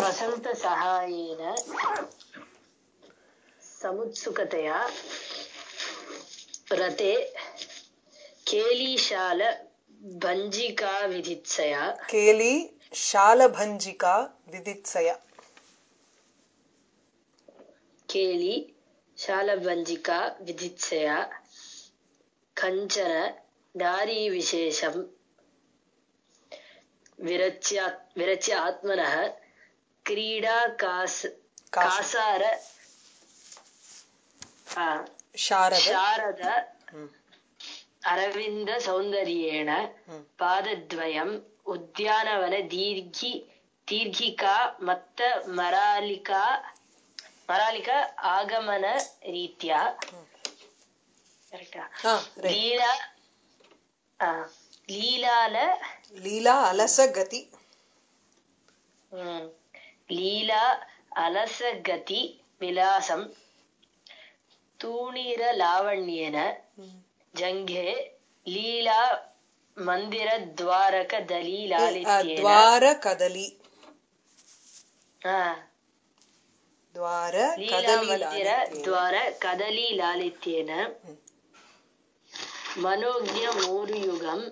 वसन्तसहायेन समुत्सुकतया रते केलीशाल भञ्जिकाविधित्सया கேலி ஷாலபஞ்சிகா விதித்சயா केली शालभञ्जिका विधित्सया कञ्चन नारीविशेषं विरच्य विरच्य आत्मनः क्रीडाकास कास- कासार आ, ஷாரத शारद ம். अरविन्द सौन्दर्येण ம். पादद्वयम् उद्यानवन दीर्घि दीर्घिका मत्त मरालिका मरालिका आगमन रीत्या करेक्टா ஆ, right. லீலா ஆ, லீலால லீலா அலச கதி ம், லீலா அலசகதி விலாசம் தூணீர லாவண்யேன ஜங்கே லீலா மந்திர துவாரக தலி அ, லாலித்யேன துவார கதலி ஆ, துவார லீலா கதலி மந்திர லாலித்யேன. துவார கதலி லாலித்யேன மனோஜ்ஞ மூருயுகம்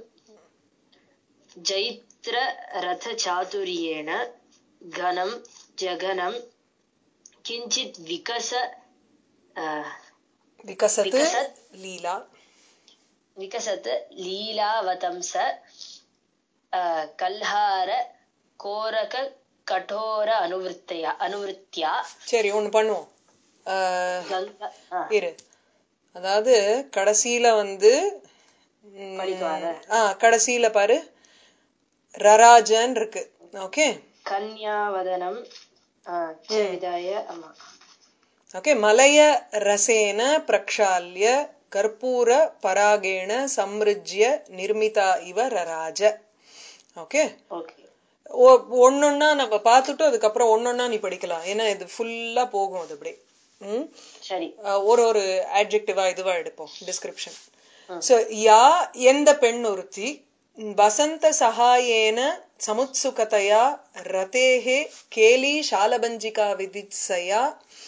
ஜைத்ர ரத சாதுரியேன கணம் ஜகனம் கிஞ்சித் விகச ஆ, விகசத்து விகசத். லீலா विकसत् लीलावतंस अ, कल्हार कोरक कठोर अनुवृत्तया अनुवृत्त्या சரி ஒண்ணு பண்ணுவோம் ஆ, गङ्गा आ, இரு அதாவது கடைசியில வந்து ம், படிக்கவாத? ஆ கடைசியில பாரு ரராஜன் இருக்கு ஓகே कन्यावदनं आ, च विदाय आमा ஓகே மலய ரசேன பிரக்ஷால்ய கற்பூர பராகேண சம்ருஜ்ய நிர்மிதா இவ ரராஜ ஓகே ஓகே ஒன்னொன்னா நம்ம பார்த்துட்டு அதுக்கப்புறம் ஒன்னொன்னா நீ படிக்கலாம் ஏன்னா இது ஃபுல்லா போகும் அது அப்படியே ம் சரி அஹ் ஒரு ஒரு ஆட்ஜெக்டிவா இதுவா எடுப்போம் டிஸ்கிரிப்ஷன் சோ யா எந்த பெண் ஒருத்தி வசந்த சகாயேன சமுத்சுகதையா ரதேஹே கேலி ஷாலபஞ்சிகா விதித்சயா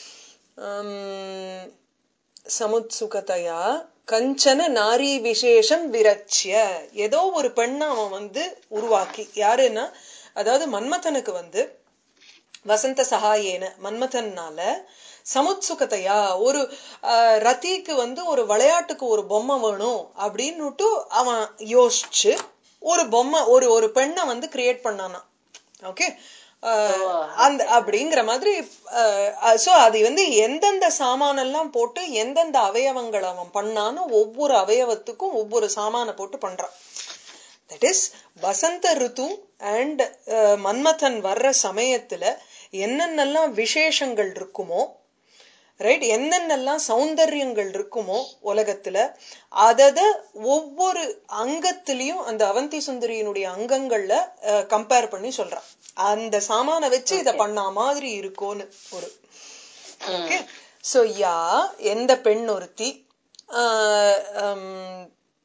ஆம், சமுத்சுகதையா கஞ்சன நாரி விசேஷம் விரட்சிய ஏதோ ஒரு பெண்ணை அவன் வந்து உருவாக்கி யாருன்னா அதாவது மன்மதனுக்கு வந்து வசந்த சகாயேன மன்மதன்னால சமுத்சுகதையா ஒரு அஹ், ரதிக்கு வந்து ஒரு விளையாட்டுக்கு ஒரு பொம்மை வேணும் அப்படின்னுட்டு அவன் யோசிச்சு ஒரு பொம்மை ஒரு ஒரு பெண்ணை வந்து கிரியேட் பண்ணானா ஓகே அந்த அப்படிங்கிற மாதிரி சோ அது வந்து எந்தெந்த சாமானெல்லாம் போட்டு எந்தெந்த அவயவங்கள் அவன் பண்ணான்னு ஒவ்வொரு அவயவத்துக்கும் ஒவ்வொரு சாமான போட்டு பண்றான் தட் இஸ் வசந்த ருத்து அண்ட் மன்மதன் வர்ற சமயத்துல என்னென்னலாம் விசேஷங்கள் இருக்குமோ ரைட் என்னென்னலாம் சௌந்தரியங்கள் இருக்குமோ உலகத்துல அதத ஒவ்வொரு அங்கத்திலையும் அந்த அவந்தி சுந்தரியினுடைய அங்கங்கள்ல கம்பேர் பண்ணி சொல்றான் அந்த சாமான வச்சு இத பண்ண மாதிரி இருக்கும்னு ஒரு ஓகே சோ யா எந்த பெண் ஒருத்தி ஆஹ், ஹம்,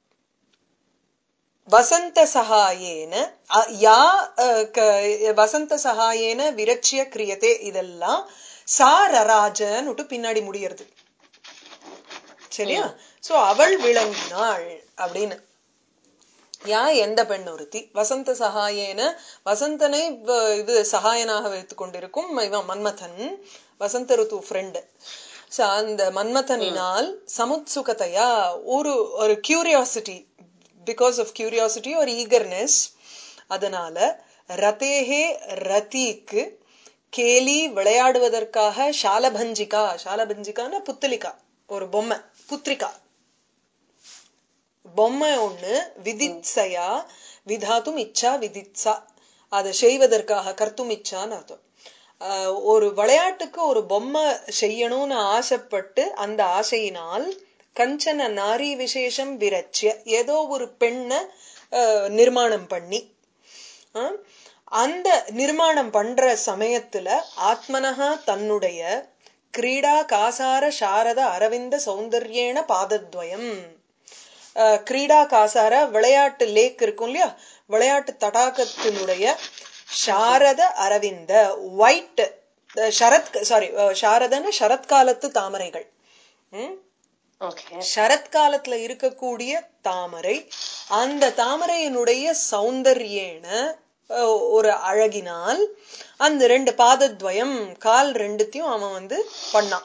வசந்த சகாயேன அ, யா அஹ், க- வசந்த சகாயேன விரட்சிய கிரியதே இதெல்லாம் சா ரராஜன்னுட்டு பின்னாடி முடியறது சரியா சோ அவள் விளங்கினாள் அப்படின்னு யா எந்த பெண் ஒருத்தி வசந்த சகாயேன வசந்தனை வ- இது சகாயனாக வைத்துக் கொண்டிருக்கும் இவன் மன்மதன் வசந்த ருத்து ஃப்ரெண்டு அந்த மன்மதனினால் சமுத்சுகதையா ஒரு ஒரு கியூரியாசிட்டி பிகாஸ் ஆஃப் கியூரியாசிட்டி ஒரு ஈகர்னஸ் அதனால ரதேஹே ரதிக்கு கேலி விளையாடுவதற்காக ஷாலபஞ்சிகா ஷாலபஞ்சிகான்னா புத்தலிகா ஒரு பொம்மை புத்ரிகா பொம்மை ஒண்ணு விதித்சையா விதாத்தும் இச்சா விதித்சா அதை செய்வதற்காக கர்த்தும் இச்சான்னு அர்த்தம் ஆஹ் ஒரு விளையாட்டுக்கு ஒரு பொம்மை செய்யணும்னு ஆசைப்பட்டு அந்த ஆசையினால் கஞ்சன நாரி விசேஷம் விரட்சிய ஏதோ ஒரு பெண்ணை ஆஹ் நிர்மாணம் பண்ணி ஆஹ் அந்த நிர்மாணம் பண்ற சமயத்துல ஆத்மனஹா தன்னுடைய கிரீடா காசார சாரத அரவிந்த சௌந்தர்யேன பாதத்வயம் அஹ், கிரீடா காசார விளையாட்டு லேக் இருக்கும் இல்லையா விளையாட்டு தடாகத்தினுடைய சாரத அரவிந்த ஒயிட் சரத் சாரி சாரதன்னு சரத்காலத்து தாமரைகள் ம் ஓகே சரத்காலத்துல இருக்கக்கூடிய தாமரை அந்த தாமரையினுடைய சௌந்தர்யேன அஹ், ஒரு அழகினால் அந்த ரெண்டு பாதத்வயம் கால் ரெண்டுத்தையும் அவன் வந்து பண்ணான்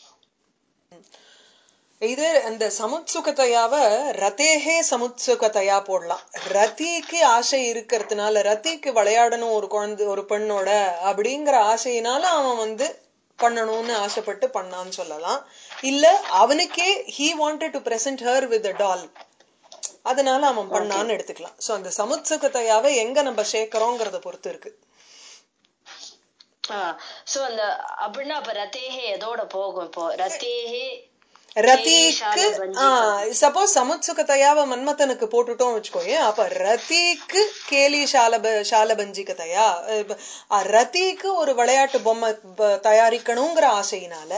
இது அந்த சமுத்சுகதையாவ ரதேகே சமுத்சுகதையா போடலாம் ரதிக்கு ஆசை இருக்கிறதுனால ரதிக்கு விளையாடணும் ஒரு குழந்தை ஒரு பெண்ணோட அப்படிங்கிற ஆசையினால அவன் வந்து பண்ணணும்னு ஆசைப்பட்டு பண்ணான்னு சொல்லலாம் இல்ல அவனுக்கே he wanted to present her with doll அதனால அவன் பண்ணான்னு எடுத்துக்கலாம் சோ அந்த சமுத்சுகதையாவை எங்க நம்ம சேர்க்கிறோங்கிறத பொறுத்து இருக்கு சோ அந்த அப்படின்னா அப்ப ரத்தேகே எதோட போகும் இப்போ ரத்தேகே ரதிக்கு கேலி சப்போஸ் சமுத்சுகதையாவ மன்மதனுக்கு போட்டுட்டோம் வச்சுக்கோயேன் அப்ப ரதிக்கு கேலி சாலப சாலபஞ்சிகதையா அஹ் ரதிக்கு ஒரு விளையாட்டு பொம்மை ப- தயாரிக்கணுங்கிற ஆசையினால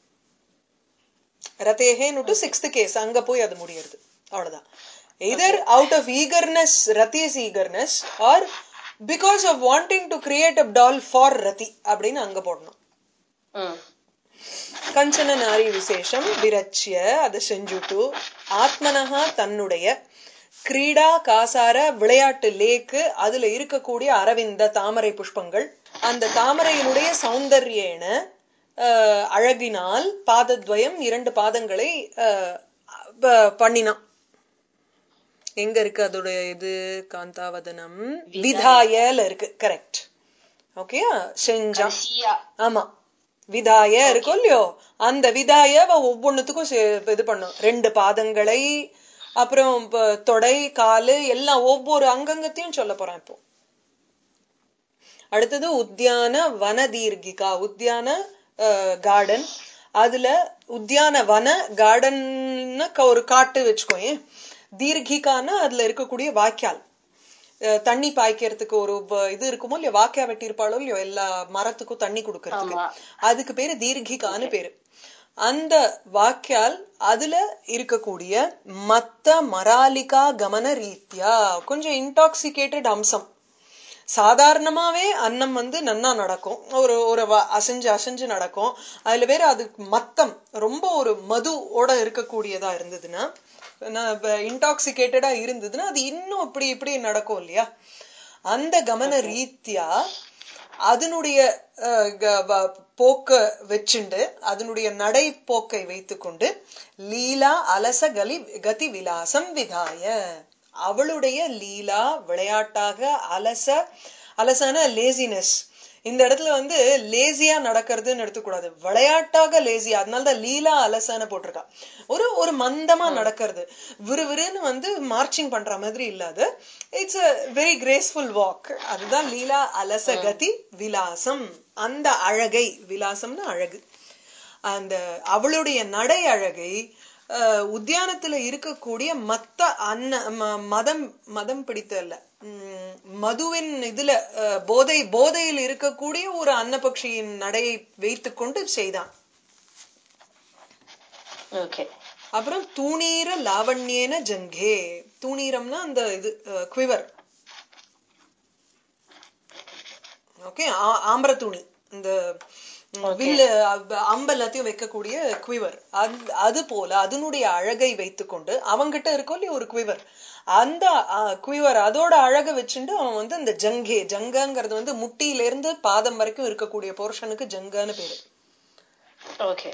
ரதேகேன்னுட்டு சிக்ஸ்த் கேஸ் அங்க போய் அது முடியறது அவ்வளவுதான் either out of eagerness Rathi's eagerness or because of wanting to create a doll for Rathi அப்படின்னு அங்க போடணும் ம் கஞ்சன நாரி விசேஷம் விரச்சிய அதை செஞ்சுட்டு ஆத்மனஹா தன்னுடைய கிரீடா காசார விளையாட்டு லேக்கு அதுல இருக்கக்கூடிய அரவிந்த தாமரை புஷ்பங்கள் அந்த தாமரையினுடைய சௌந்தர்யேன அஹ், அழகினால் பாதத்வயம் இரண்டு பாதங்களை அஹ், ப- பண்ணினான் எங்க இருக்கு அதோடைய இது காந்தாவதனம் விதாயல இருக்கு கரெக்ட் ஓகேயா செஞ்சான் கடைசியா ஆமா விதாய இருக்கும் இல்லையோ அந்த விதாய அவ ஒவ்வொன்னுத்துக்கும் சே- இது பண்ணும் ரெண்டு பாதங்களை அப்புறம் ப- தொடை காலு எல்லாம் ஒவ்வொரு அங்கங்கத்தையும் சொல்ல போறான் இப்போ அடுத்தது உத்தியான வன தீர்கிகா உத்தியான கார்டன் அதுல உத்தியான வன கார்டன் ஒரு காட்டு வச்சுக்கோயேன் தீர்கிகான்னா அதுல இருக்கக்கூடிய வாய்க்கால் அஹ் தண்ணி பாய்க்கிறதுக்கு ஒரு வ- இது இருக்குமோ இல்லையோ வாக்கியா வெட்டியிருப்பாளோ இல்லையோ எல்லா மரத்துக்கும் தண்ணி கொடுக்கறதுக்கு ஆமா. அதுக்கு பேரு தீர்கிகான்னு பேரு அந்த வாக்கியால் அதுல இருக்கக்கூடிய மத்த மராலிகா கமன ரீத்யா கொஞ்சம் இன்டாக்சிகேட்டட் அம்சம் சாதாரணமாவே அன்னம் வந்து நன்னா நடக்கும் ஒரு ஒரு வ- அசைஞ்சு அசைஞ்சு நடக்கும் அதுல வேற அது மத்தம் ரொம்ப ஒரு மது ஓட இருக்கக்கூடியதா இருந்ததுன்னா இன்டாக்சிகேட்டடா இருந்ததுன்னா அது இன்னும் இப்படி இப்படி நடக்கும் இல்லையா அந்த கமன ரீத்யா அதனுடைய அஹ், க- வ- போக்க வச்சுண்டு அதனுடைய நடை போக்கை வைத்துக்கொண்டு லீலா அலச கலி கதி விலாசம் விதாய அவளுடைய லீலா விளையாட்டாக அலச அலசான லேசினஸ் இந்த இடத்துல வந்து லேசியா நடக்கிறதுன்னு எடுத்துக்கூடாது விளையாட்டாக லேசியா அதனாலதான் லீலா அலசான போட்டிருக்கா ஒரு ஒரு மந்தமா நடக்கிறது விறுவிறுன்னு வந்து மார்ச்சிங் பண்ற மாதிரி இல்லாத it's a very graceful walk அதுதான் லீலா அலச கதி விலாசம் அந்த அழகை விலாசம்னு அழகு அந்த அவளுடைய நடை அழகை அஹ், உத்தியானத்துல இருக்கக்கூடிய மத்த அன்ன ம- மதம் மதம் பிடித்த அல்ல உம், மதுவின் இதுல அஹ், போதை போதையில் இருக்கக்கூடிய ஒரு அன்னபக்ஷியின் நடையை வைத்துக்கொண்டு செய்தான் ஓகே அப்புறம் தூணீர லாவண்யேன ஜங்கே தூணீரம்னா அந்த இது குவிவர் ஓகே ஆம்பர துணி இந்த ம், வில்லு அ- அம்பு எல்லாத்தையும் வைக்கக்கூடிய குவிவர் அது போல அதனுடைய அழகை வைத்துக்கொண்டு அவங்கிட்ட இருக்கும் இல்லையா ஒரு குவிவர் அந்த குவிவர் அதோட அழகை வச்சுட்டு அவன் வந்து அந்த ஜங்கே ஜங்கங்கிறது வந்து முட்டியில இருந்து பாதம் வரைக்கும் இருக்கக்கூடிய போர்ஷனுக்கு ஜங்கன்னு பேரு ஓகே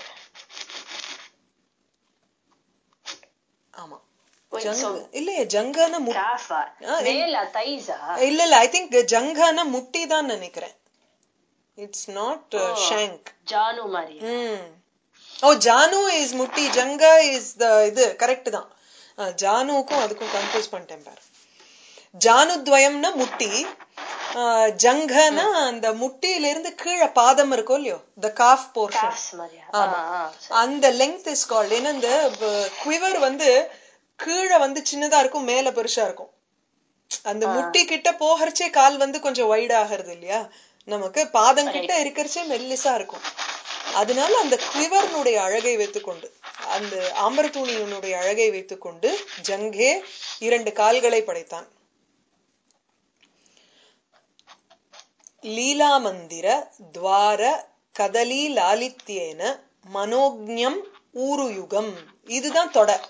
ஆமா Wait, ஜங்க so- இல்லையே ஜங்கன்னு முட்டி காஃபா ஆ, இல்ல. மேல தைஸா இல்ல இல்ல ஐ திங்க் ஜங்கான முட்டி தான் நினைக்கிறேன் இட்ஸ் நாட் ஷேங்க் ஜானு மாதிரி ம் ஓ ஜானு இஸ் முட்டி ஜங்கா இஸ் த இது கரெக்ட் தான் அஹ், ஜானுக்கும் அதுக்கும் கன்ஃபியூஸ் பண்ணிட்டேன் பாரு ஜானுத்வயம்னா முட்டி அஹ், ஜங்கனா அந்த முட்டியில இருந்து கீழே பாதம் இருக்கும் இல்லையோ த காஃப் போர்ஷன் காஃப்ஸ் மாதிரியா ஆமா. ஆ, ஆ, சரி. அந்த லெங்த் இஸ் கால்ட் ஏன்னா இந்த குவிவர் வந்து கீழே வந்து சின்னதா இருக்கும் மேல பெருசா இருக்கும் அந்த முட்டி கிட்ட போகறச்சே கால் வந்து கொஞ்சம் வைட் ஆகிறது இல்லையா நமக்கு பாதம் கிட்ட இருக்கிறச்சே மெல்லிசா இருக்கும் அதனால அந்த குவிவர்னுடைய அழகை வைத்துக்கொண்டு அந்த ஆம்பரத்தூணியினுடைய அழகை வைத்துக்கொண்டு ஜங்கே இரண்டு கால்களை படைத்தான் லீலாமந்திர துவார கதலி லாலித்யேன மனோஜ்ஞம் ஊருயுகம் இதுதான் தொடர்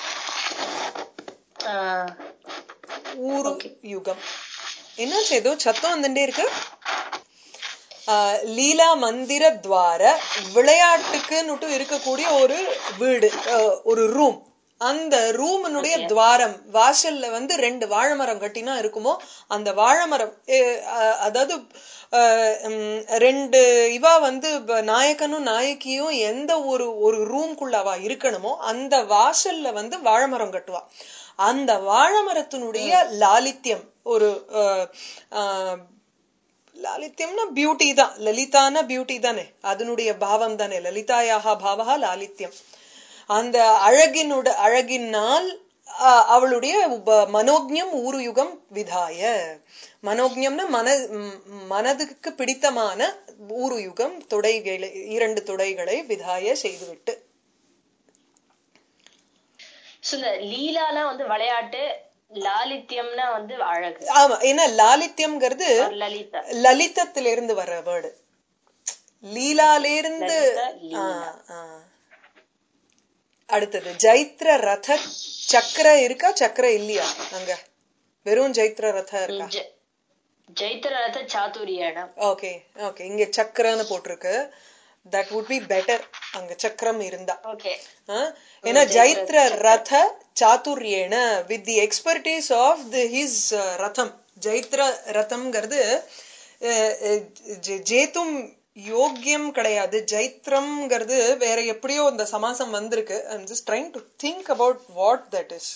ஆஹ் ஊரு யுகம் என்னாச்சு ஏதோ சத்தம் வந்துட்டே இருக்கு ஆஹ் லீலா மந்திர துவார விளையாட்டுக்குன்னுட்டு இருக்கக்கூடிய ஒரு வீடு ஆஹ் ஒரு ரூம் அந்த ரூமனுடைய துவாரம் வாசல்ல வந்து ரெண்டு வாழைமரம் கட்டினா இருக்குமோ அந்த வாழைமரம் eh, ஆஹ் அதாவது ஆஹ் உம், ரெண்டு இவா வந்து ப- நாயகனும் நாயகியும் எந்த ஒரு ஒரு ரூம்குள்ள அவ இருக்கணுமோ அந்த வாசல்ல வந்து வாழைமரம் கட்டுவா அந்த வாழைமரத்தினுடைய லாலித்யம் ஒரு ஆஹ், ஆஹ், லாலித்யம்னா பியூட்டி தான் லலிதான பியூட்டி தானே அதனுடைய பாவம் தானே லலிதாயாக பாவகா லாலித்யம் அந்த அழகினோட அழகினால் ஆஹ், அவளுடைய உப- மனோஜ்ஞம் ஊருயுகம் விதாய மனோஜ்ஞம்னா மன ம், மனதுக்கு பிடித்தமான ஊருயுகம் துடைகளை இரண்டு துடைகளை விதாய செய்துவிட்டு so இந்த லீலானா வந்து விளையாட்டு லாலித்யம்னா வந்து அழகு ஆமா ஏன்னா லாலித்யம்ங்கிறது or லலிதா லலிதத்திலிருந்து வர்ற வேர்டு லீலாலேருந்து லலிதா, ஆ, லீலா. ஆ. அடுத்தது ஜைத்ர ரத சக்கர இருக்கா சக்கர இல்லையா அங்க வெறும் ஜைத்ர ரத இருக்கா ஜ- ஜைத்திரரத சாதுரியனம் ஓகே ஓகே இங்க சக்கரன்னு போட்டிருக்கு தட் வுட் பி பெட்டர் அங்க சக்கரம் இருந்தா ஓகே ஆ? ஏன்னா ஜைத்ர ரத சாதுரியேன with the expertise of the his ரதம் ஜைத்ர ரதம்ங்கிறது அஹ், அஹ், ஜே- ஜேத்தும் யோக்கியம் கிடையாது ஜைத்ரம்ங்கிறது வேற எப்படியோ இந்த சமாசம் வந்திருக்கு I'm just trying to think about what that is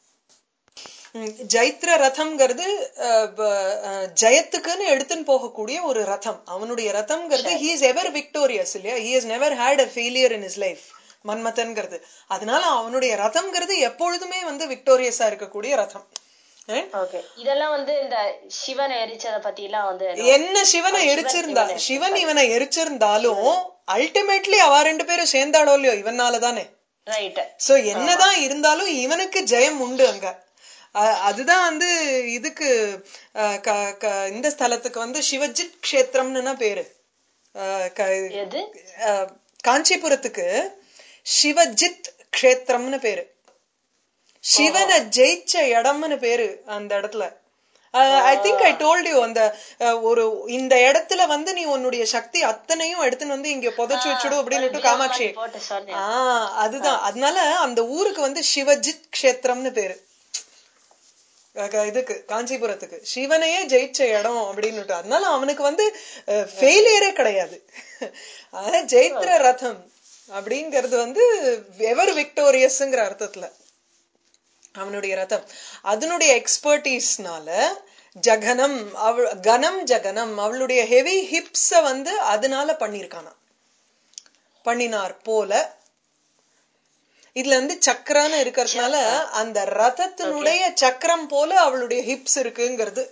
ஜைத்ர ரதம்ங்கிறது அஹ், ப- அஹ், ஜெயத்துக்குன்னு எடுத்துன்னு போகக்கூடிய ஒரு ரதம் அவனுடைய ரதம்ங்கிறது ஹி இஸ் எவர் விக்டோரியஸ் இல்லையா he is never had a failure in his life மன்மதன்கிறது அதனால அவனுடைய ரதம்ங்கிறது எப்பொழுதுமே வந்து விக்டோரியஸா இருக்கக்கூடிய ரதம் Eh? ஓகே இதெல்லாம் வந்து இந்த சிவனை எரிச்சத பத்தி எல்லாம் வந்து என்ன சிவனை எரிச்சிருந்தா சிவன் இவனை எரிச்சிருந்தாலும் அல்டிமேட்லி அவ ரெண்டு பேரும் சேர்ந்தாளோ இல்லையோ இவனால தானே ரைட் சோ என்னதான் இருந்தாலும் இவனுக்கு ஜெயம் உண்டு அங்க அஹ் அதுதான் வந்து இதுக்கு அஹ் க- க- இந்த ஸ்தலத்துக்கு வந்து சிவஜித் கஷேத்திரம்னு பேரு அஹ் க- எது அஹ் காஞ்சிபுரத்துக்கு சிவஜித் கஷேத்திரம்னு பேரு சிவனை ஜெயிச்ச இடம்னு பேரு அந்த இடத்துல I think I told you அந்த அஹ், ஒரு இந்த இடத்துல வந்து நீ உன்னுடைய சக்தி அத்தனையும் எடுத்துன்னு வந்து இங்க புதைச்சு வச்சுடு அப்படின்னு காமாட்சி போட்டு சொன்னேன் ஆஹ் அதுதான் அதனால அந்த ஊருக்கு வந்து சிவஜித் கஷேத்திரம்னு பேரு அஹ் இதுக்கு காஞ்சிபுரத்துக்கு சிவனையே ஜெயிச்ச இடம் அப்படின்னுட்டு அதனால அவனுக்கு வந்து ஃபெயிலியரே கிடையாது ஆனா ஜெயித்ர ரதம் அப்படிங்கிறது வந்து எவர் விக்டோரியஸ்ங்கிற அர்த்தத்துல அவனுடைய ரதம் அதனுடைய எக்ஸ்பர்டீஸ்னால ஜகனம் அவள் கனம் ஜகனம் அவளுடைய ஹெவி ஹிப்ஸ வந்து அதனால பண்ணிருக்கானா பண்ணினார் போல இதுல வந்து சக்கரான்னு இருக்கிறதுனால அந்த ரதத்தினுடைய சக்கரம் போல அவளுடைய ஹிப்ஸ் இருக்குங்கிறது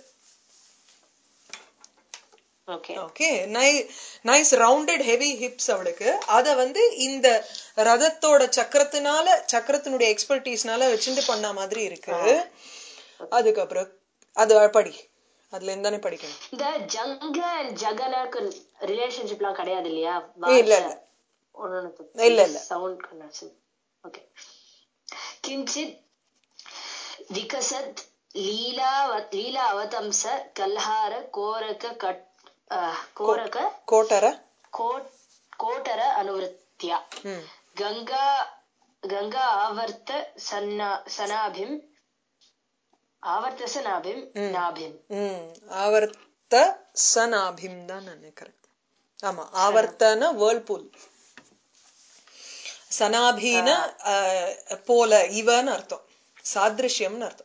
okay okay nice rounded heavy hips அவளுக்கு அத வந்து இந்த ரதத்தோட சக்கரத்தினால சக்கரத்தினுடைய எக்ஸ்பர்டீஸ்னால வச்சுட்டு பண்ண மாதிரி இருக்கு அதுக்கப்புறம் அது படி அதுல இருந்தானே படிக்கணும் இந்த ஜங்க அண்ட் ஜகனுக்கு ரிலேஷன்ஷிப் எல்லாம் கிடையாது இல்லையா இல்ல, இல்ல. இல்ல, இல்ல. சவுண்ட் கனெக்ஷன் ஓகே கிஞ்சித் விகசத் லீலா லீலா அவதம்ச கல்ஹார கோரக கட் அஹ், கோரக கோட்டர கோட் கோட்டர அனுவருத்தியா ம் கங்கா கங்கா ஆவர்த்த சன்னா சனாபிம் ஆவர்த்த சனாபிம் நாபிம் ம் ஆவர்த்த சனாபிம் தான் நினைக்கிறேன் ஆமா ஆவர்த்தன வேர்ல்பூல் சனாபின அஹ், போல இவன்னு அர்த்தம் சாதிருஷ்யம்னு அர்த்தம்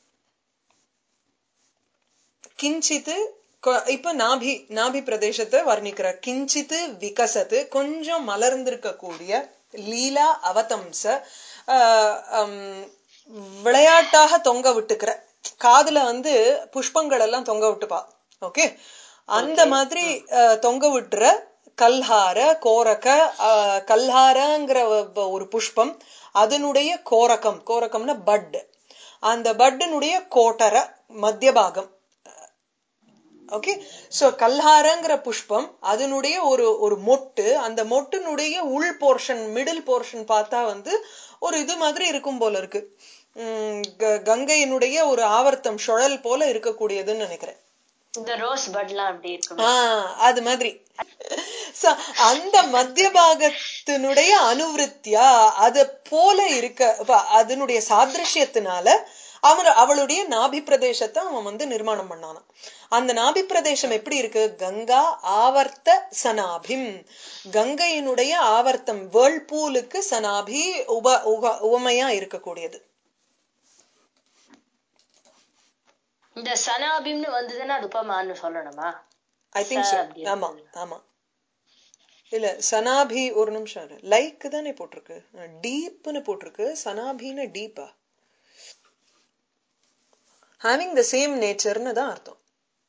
கிஞ்சித்து கொ- இப்ப நாபி நாபி பிரதேசத்தை வர்ணிக்கிறார் கிஞ்சித்து விகசத்து கொஞ்சம் மலர்ந்திருக்க கூடிய லீலா அவதம்ச ஆஹ், ஹம், விளையாட்டாக தொங்க விட்டுக்கிற காதுல வந்து புஷ்பங்கள் எல்லாம் தொங்க விட்டுப்பா ஓகே அந்த மாதிரி ஆஹ், தொங்க விட்டுற கல்ஹார கோரக ஆஹ், கல்ஹாரங்கிற ஒ- ஒரு புஷ்பம் அதனுடைய கோரகம் கோரகம்னா பட் அந்த பட்டினுடைய கோட்டர மத்திய பாகம் ஓகே சோ கல்ஹாரங்கிற புஷ்பம் அதனுடைய ஒரு ஒரு மொட்டு அந்த மொட்டினுடைய உள் போர்ஷன் மிடில் போர்ஷன் பார்த்தா வந்து ஒரு இது மாதிரி இருக்கும் போல இருக்கு உம் க- கங்கையினுடைய ஒரு ஆவர்த்தம் சுழல் போல இருக்கக்கூடியதுன்னு நினைக்கிறேன் இந்த ரோஸ் பட்லாம் அப்படி இருக்கும் ஆஹ் அது மாதிரி So, அந்த மத்திய பாகத்தினுடைய அனுவிருத்தியா அத போல இருக்க அப்ப அதனுடைய சாதிருஷ்யத்தினால அவன் அவளுடைய நாபி பிரதேசத்தை அவன் வந்து நிர்மாணம் பண்ணானாம் அந்த நாபி பிரதேசம் எப்படி இருக்கு கங்கா ஆவர்த்த சனாபிம் கங்கையினுடைய ஆவர்த்தம் வேர்ல்பூலுக்கு சனாபி உப உக- உவமையா இருக்கக்கூடியது இந்த சனாபிம்னு வந்ததுன்னா அது உபமான்னு சொல்லணுமா ஐ திங்க் ச சோ அப்படி ஆமா ஆமா இல்ல சனாபி ஒரு நிமிஷம் லைக் தானே போட்டிருக்கு டீப்னு போட்டிருக்கு சனாபின்னு டீப்பா ஹேவிங் த சேம் நேச்சர்னு தான் அர்த்தம்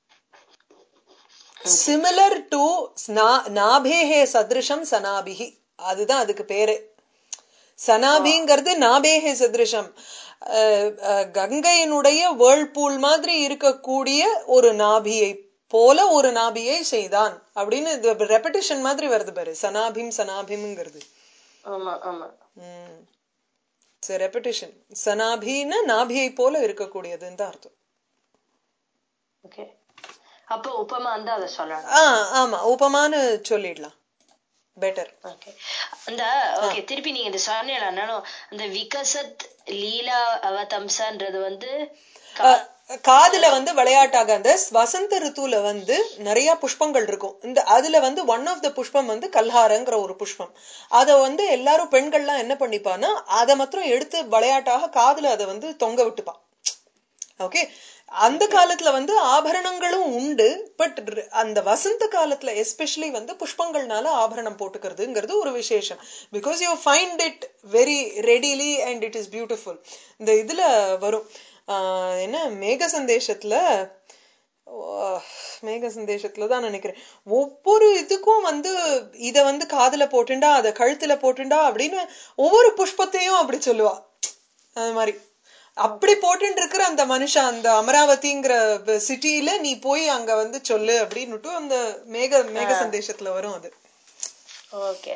சிமிலர் டு நாபேஹே சதிருஷம் சனாபிஹி அதுதான் அதுக்கு பேரு சனாபிங்கிறது நாபேஹே சதிருஷம் அஹ், அஹ், கங்கையினுடைய வேர்ல்பூல் மாதிரி இருக்கக்கூடிய ஒரு நாபியை போல ஒரு நாபியை செய்தான் அப்படின்னு ரெப்படிஷன் மாதிரி வருது பாரு சனாபிம் சனாபிம்ங்கிறது ஆமா ஆமா ரெப்படிஷன் சனாபின்னா நாபியை போல இருக்கக்கூடியதுன்னு தான் அர்த்தம் ஓகே அப்போ உபமா வந்து அதை சொல்லணும் ஆ ஆமா உபமான்னு சொல்லிடலாம் பெட்டர் ஓகே அந்த ஓகே திருப்பி நீங்க இது சொன்னீங்கன்னாலும் அந்த விகசத் லீலா அவதம்சன்றது வந்து கா- காதுல வந்து விளையாட்டாக அந்த வசந்த ருத்துல வந்து நிறைய புஷ்பங்கள் இருக்கும் இந்த அதுல வந்து ஒன் ஆஃப் த புஷ்பம் வந்து கல்ஹாரங்கிற ஒரு புஷ்பம் அத வந்து எல்லாரும் பெண்கள்லாம் என்ன பண்ணிப்பான்னா அதை மாத்திரம் எடுத்து விளையாட்டாக காதுல அதை வந்து தொங்க விட்டுப்பா ஓகே அந்த காலத்துல வந்து ஆபரணங்களும் உண்டு பட் அந்த வசந்த காலத்துல எஸ்பெஷலி வந்து புஷ்பங்கள்னால ஆபரணம் போட்டுக்கிறதுங்கிறது ஒரு விசேஷம் because you find it very readily and it is beautiful இந்த இதுல வரும் ஆஹ் என்ன மேக சந்தேஷத்துல ஓ, மேக சந்தேஷத்துல தான் நினைக்கிறேன் ஒவ்வொரு இதுக்கும் வந்து இத வந்து காதுல போட்டுண்டா அத கழுத்துல போட்டுண்டா அப்படின்னு ஒவ்வொரு புஷ்பத்தையும் அப்படி சொல்லுவா அது மாதிரி அப்படி போட்டுட்டு இருக்கிற அந்த மனுஷன் அந்த அமராவதிங்கிற சிட்டியில நீ போய் அங்க வந்து சொல்லு அப்படின்னுட்டு அந்த மேக மேக சந்தேஷத்துல வரும் அது ஓகே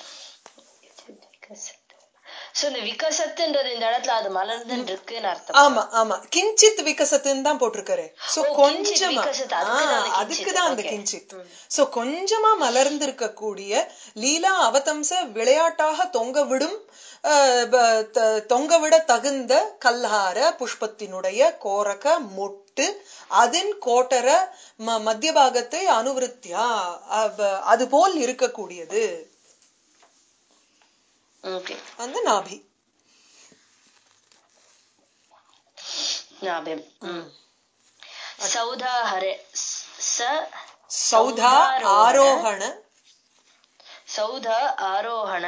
சோ இந்த விகசத்துன்றது இந்த இடத்துல அது மலர்ந்துன்னு இருக்குன்னு அர்த்தம் ஆமா ஆமா கிஞ்சித் விகசத்துன்னு தான் போட்டிருக்காரு சோ ஓ, கிஞ்சித் கொஞ்சமா விகசத், அதுக்குதான் அந்த ஆ, கிஞ்சித். அதுக்குதான் அந்த Okay. கிஞ்சித் சோ கொஞ்சமா மலர்ந்திருக்க கூடிய லீலா அவதம்ச விளையாட்டாக தொங்க விடும் அஹ், ப- த- தொங்க விட தகுந்த கல்ஹார புஷ்பத்தினுடைய கோரக மொட்டு அதன் கோட்டர ம- மத்திய பாகத்தை அனுவிருத்தியா அவ- அது போல் இருக்கக்கூடியது ஓகே அந்த நாபி ஞாபகம் சௌதாஹரே ச சௌதா ஆரோகண சௌத ஆரோகண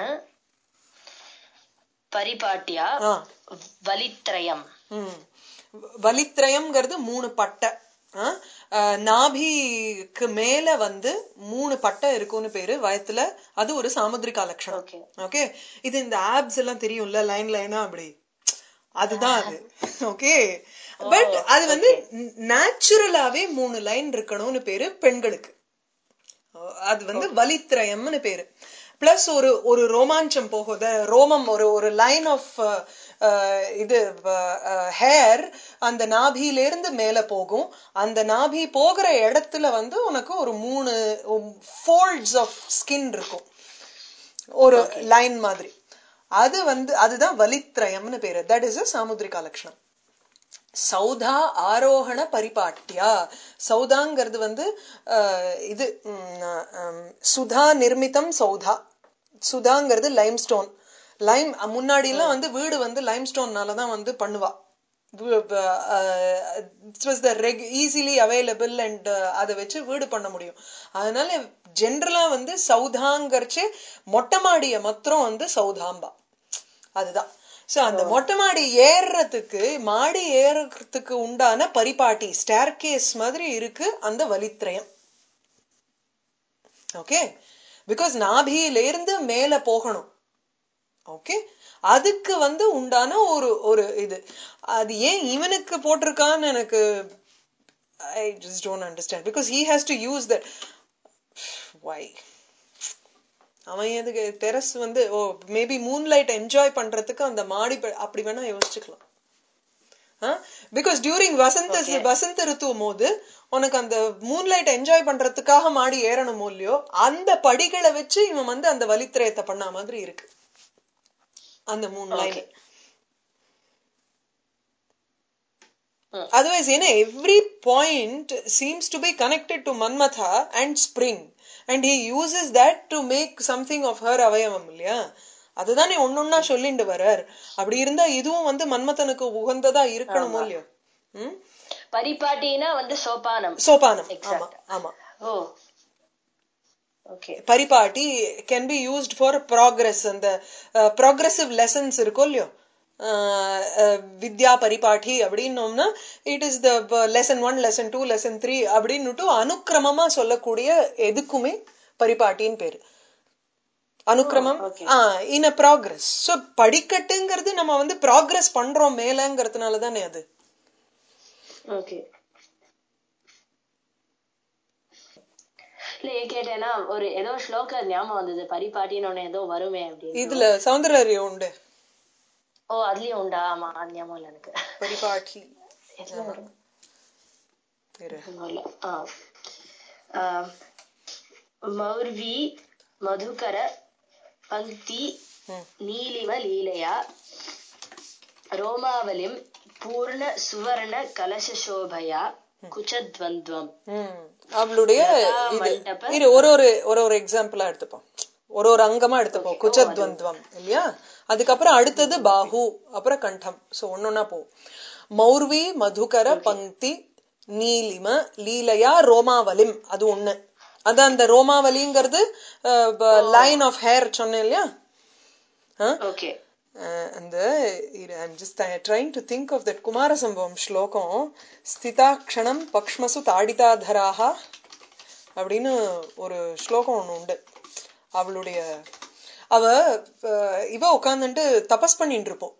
பரிபாட்டியா ஆ வலித்ரயம் ம். வலித்ரயம்ங்கிறது மூணு பட்டை ஆ? ஆ, நாபிக்கு மேல வந்து மூணு பட்டை இருக்கும்னு பேரு வயத்துல அது ஒரு சாமுத்திரிகா லட்சணம் ஓகே ஓகே இது இந்த ஆப்ஸ் எல்லாம் தெரியும்ல லைன் லைனா அப்படி அதுதான் அது ஓகே பட் அது வந்து நேச்சுரலாவே மூணு லைன் இருக்கணும்னு பேரு பெண்களுக்கு அது வந்து வலித்ரயம்னு பேரு பிளஸ் ஒரு ஒரு ரோமாஞ்சம் போகுது ரோமம் ஒரு ஒரு லைன் ஆஃப் இது ஹேர் அந்த நாபியில இருந்து மேல போகும் அந்த நாபி போகிற இடத்துல வந்து உனக்கு ஒரு மூணு ஃபோல்ட்ஸ் ஆஃப் ஸ்கின் இருக்கும் ஒரு லைன் மாதிரி அது வந்து அதுதான் வலித்ரயம்னு பேரு தட் இஸ் அ சாமுத்ரிகா லட்சணம் சௌதா ஆரோகண பரிபாட்டியா சௌதாங்கிறது வந்து அஹ், இது ம், அம், சுதா நிர்மிதம் சௌதா சுதாங்கிறது லைம் ஸ்டோன் லைம் முன்னாடி எல்லாம் வந்து வீடு வந்து லைம் ஸ்டோன்னால தான் வந்து பண்ணுவா it was the wreck easily available and அதை வச்சு வீடு பண்ண முடியும் அதனால ஜென்ரலா வந்து சௌதாங்கிறச்சு மொட்டை மாடிய மாத்திரம் வந்து சௌதாம்பா அதுதான் சோ அந்த மொட்டை மாடி ஏறுறதுக்கு மாடி ஏறுறதுக்கு உண்டான பரிபாட்டி ஸ்டேர்கேஸ் மாதிரி இருக்கு அந்த வலித்ரயம் ஓகே பிகாஸ் நாபியில இருந்து மேல போகணும் ஓகே அதுக்கு வந்து உண்டான ஒரு ஒரு இது அது ஏன் இவனுக்கு போட்டிருக்கான்னு எனக்கு I just don't understand because he has to use that why அவன் எதுக்கு டெரஸ் வந்து oh maybe moonlight enjoy பண்றதுக்கு அந்த மாடி ப- அப்படி வேணா யோசிச்சுக்கலாம் பிகாஸ் டியூரிங் வசந்த Okay. வசந்த ரித்துவம் போது உனக்கு அந்த மூன் லைட் என்ஜாய் பண்றதுக்காக மாடி ஏறணுமோ இல்லையோ அந்த படிகளை வச்சு இவன் வந்து அந்த வலித்திரயத்தை பண்ண மாதிரி இருக்கு அந்த மூணு line Okay. Hmm. Otherwise, you know, every point seems to be connected to Manmatha and Spring. And he uses that to make something of her அவயவம் இல்லையா அதுதானே ஒன்னொன்னா சொல்லிண்டு வர்றார் அப்படி இருந்தா இதுவும் வந்து மன்மதனுக்கு உகந்ததா இருக்கணுமோ இல்லையோ ம் பரிபாட்டினா வந்து சோபானம் சோபானம் Exact. ஆமா ஆமா ஓ ஓகே பரிபாட்டி can be used for progress அந்த ப்ராக்ரஸிவ் லெசன்ஸ் இருக்கும் இல்லையோ அஹ், அஹ், வித்யா பரிபாட்டி அப்படின்னோம்னா it is the lesson one lesson two lesson three அப்படின்னுட்டு அனுக்கிரமமா சொல்லக்கூடிய எதுக்குமே பரிபாட்டின்னு பேரு அனுக்கிரமம் Oh, okay. In a progress so படிக்கட்டுங்கிறது நம்ம வந்து ப்ராக்ரஸ் பண்றோம் மேலங்கிறதுனால தானே அது ஓகே இல்ல ஏன் கேட்டேன்னா ஒரு ஏதோ ஸ்லோக ஞாபகம் வந்தது பரிபாட்டின்னு ஒண்ணு ஏதோ வருமே அப்படின்னு இதுல சௌந்தர்யம் உண்டு ஓ அதுலயும் உண்டா ஆமா அது ஞாபகம் இல்ல எனக்கு பரிபாட்டி எதுல வரும் இரு. ஞாபகம் இல்ல. ஆ. ஆ. மௌர்வி மதுகர பங்கி ம். நீலிம லீலையா ரோமாவலிம் பூர்ண சுவர்ண கலசசோபயா குச்சத்வந்த்வம் ம். அவளுடைய லதா இது மண்டப- இரு ஒரு ஒரு ஒரு ஒரு எக்ஸாம்பிளா எடுத்துப்போம் ஒரு ஒரு அங்கமா எடுத்துப்போம் Okay. குச்சத்வந்த்வம் இல்லையா அதுக்கப்புறம் அடுத்தது பாஹு அப்புறம் கண்டம் சோ ஒன்னொன்னா போகும் மௌர்வி மதுகர பங்கி நீலிம லீலையா ரோமாவலிம் அது ஒண்ணு அது அந்த ரோமாவலிங்கிறது லைன் ஆஃப் ஹேர் சொன்னேன் இல்லையா ஓகே அஹ் அந்த I'm just trying to think of that குமார சம்பவம் ஸ்லோகம் ஸ்திதாக்ஷணம் பக்ஷ்மசு தாடிதாதராக அப்படின்னு ஒரு ஸ்லோகம் ஒண்ணு உண்டு அவளுடைய அவ அஹ், இவ உட்காந்துட்டு தபஸ் பண்ணிட்டு இருப்போம்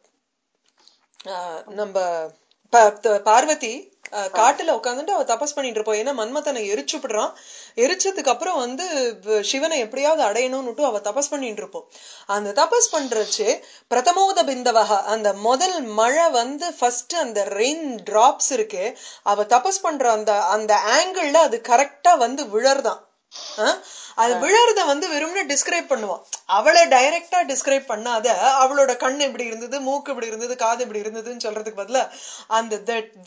அஹ், நம்ம ப- த- பார்வதி அஹ், காட்டுல உட்காந்துட்டு அவ தபஸ் பண்ணிட்டு இருப்போம் ஏன்னா மன்மதனை எரிச்சுப்படுறான் எரிச்சதுக்கு அப்புறம் வந்து வ- சிவனை எப்படியாவது அடையணும்னுட்டு அவ தபஸ் பண்ணிட்டு இருப்போம் அந்த தபஸ் பண்றச்சு பிரதமோத பிந்தவக அந்த முதல் மழை வந்து ஃபர்ஸ்ட் அந்த ரெயின் டிராப்ஸ் இருக்கு அவ தபஸ் பண்ற அந்த அந்த ஆங்கிள் அது கரெக்டா வந்து விழறதான் அஹ், அது விழறத வந்து வெறும்னு டிஸ்கிரைப் பண்ணுவான் அவளை டைரக்டா டிஸ்கிரைப் பண்ணாத அவளோட கண் இப்படி இருந்தது மூக்கு இப்படி இருந்தது காது இப்படி இருந்ததுன்னு சொல்றதுக்கு பதிலா அந்த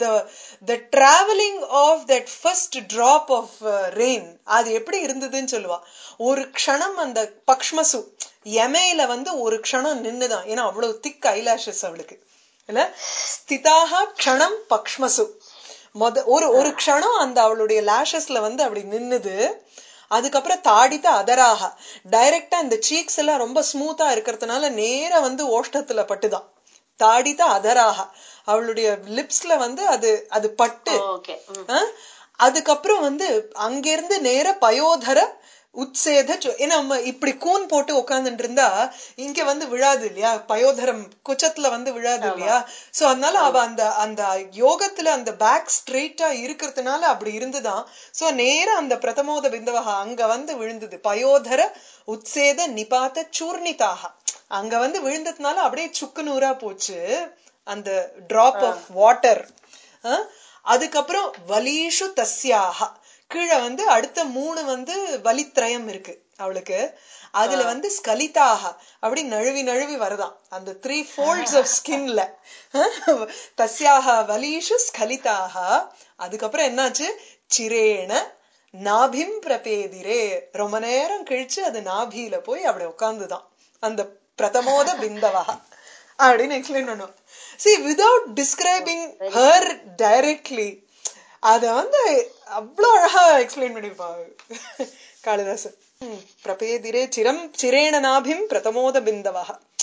the travelling of that first drop of rain அது எப்படி இருந்ததுன்னு சொல்லுவா ஒரு க்ஷணம் அந்த பக்ஷ்மசு எமையில வந்து ஒரு க்ஷணம் நின்னுதான் ஏன்னா அவ்வளவு திக் ஐலாஷஸ் அவளுக்கு இல்ல ஸ்திதாக க்ஷணம் பக்ஷ்மசு மொத ஒரு ஒரு க்ஷணம் அந்த அவளுடைய லேஷஸ்ல வந்து அப்படி நின்னுது அதுக்கப்புறம் தாடித்த அதராக டைரக்டா இந்த சீக்ஸ் எல்லாம் ரொம்ப ஸ்மூத்தா இருக்கிறதுனால நேரா வந்து ஓஷ்டத்துல பட்டுதான் தாடித்த அதராக அவளுடைய லிப்ஸ்ல வந்து அது அது பட்டு ஓகே ஆ? அதுக்கப்புறம் வந்து அங்கிருந்து நேர பயோதர உத்சேத சு- ஏன்னா நம்ம இப்படி கூன் போட்டு உட்கார்ந்துட்டு இருந்தா இங்க வந்து விழாது இல்லையா பயோதரம் குச்சத்துல வந்து விழாது இல்லையா சோ அதனால அவ அந்த அந்த யோகத்துல அந்த பேக் ஸ்ட்ரெயிட்டா இருக்கிறதுனால அப்படி இருந்துதான் சோ நேரா அந்த பிரதமோத பிந்தவக அங்க வந்து விழுந்தது பயோதர உத்சேத நிபாத்த சூர்ணிதாக அங்க வந்து விழுந்ததுனால அப்படியே சுக்கு நூறா போச்சு அந்த டிராப் ஆஃப் வாட்டர் அதுக்கப்புறம் வலீஷு தஸ்யாக கீழே வந்து அடுத்த மூணு வந்து வலித்ரயம் இருக்கு அவளுக்கு அதுல வந்து ஸ்கலிதாக அப்படி நழுவி நழுவி வருதாம் அந்த த்ரீ ஃபோல்ட்ஸ் ஆஃப் ஸ்கின்ல தஸ்யாக வலீஷு ஸ்கலிதாக அதுக்கப்புறம் என்னாச்சு சிரேண நாபிம் பிரபேதிரே ரொம்ப நேரம் கழிச்சு அது நாபியில போய் அப்படி உட்கார்ந்துதான் அந்த பிரதமோத பிந்தவா அப்படின்னு எக்ஸ்பிளைன் பண்ணுவோம் see without describing her directly அத வந்து அவ்வளவு அழகா எக்ஸ்பிளைன் பண்ணிருப்பாங்க காளிதாசன் ம், பிரபேதிரே சிரம் சிரேண நாபிம் பிரதமோத பிந்தவா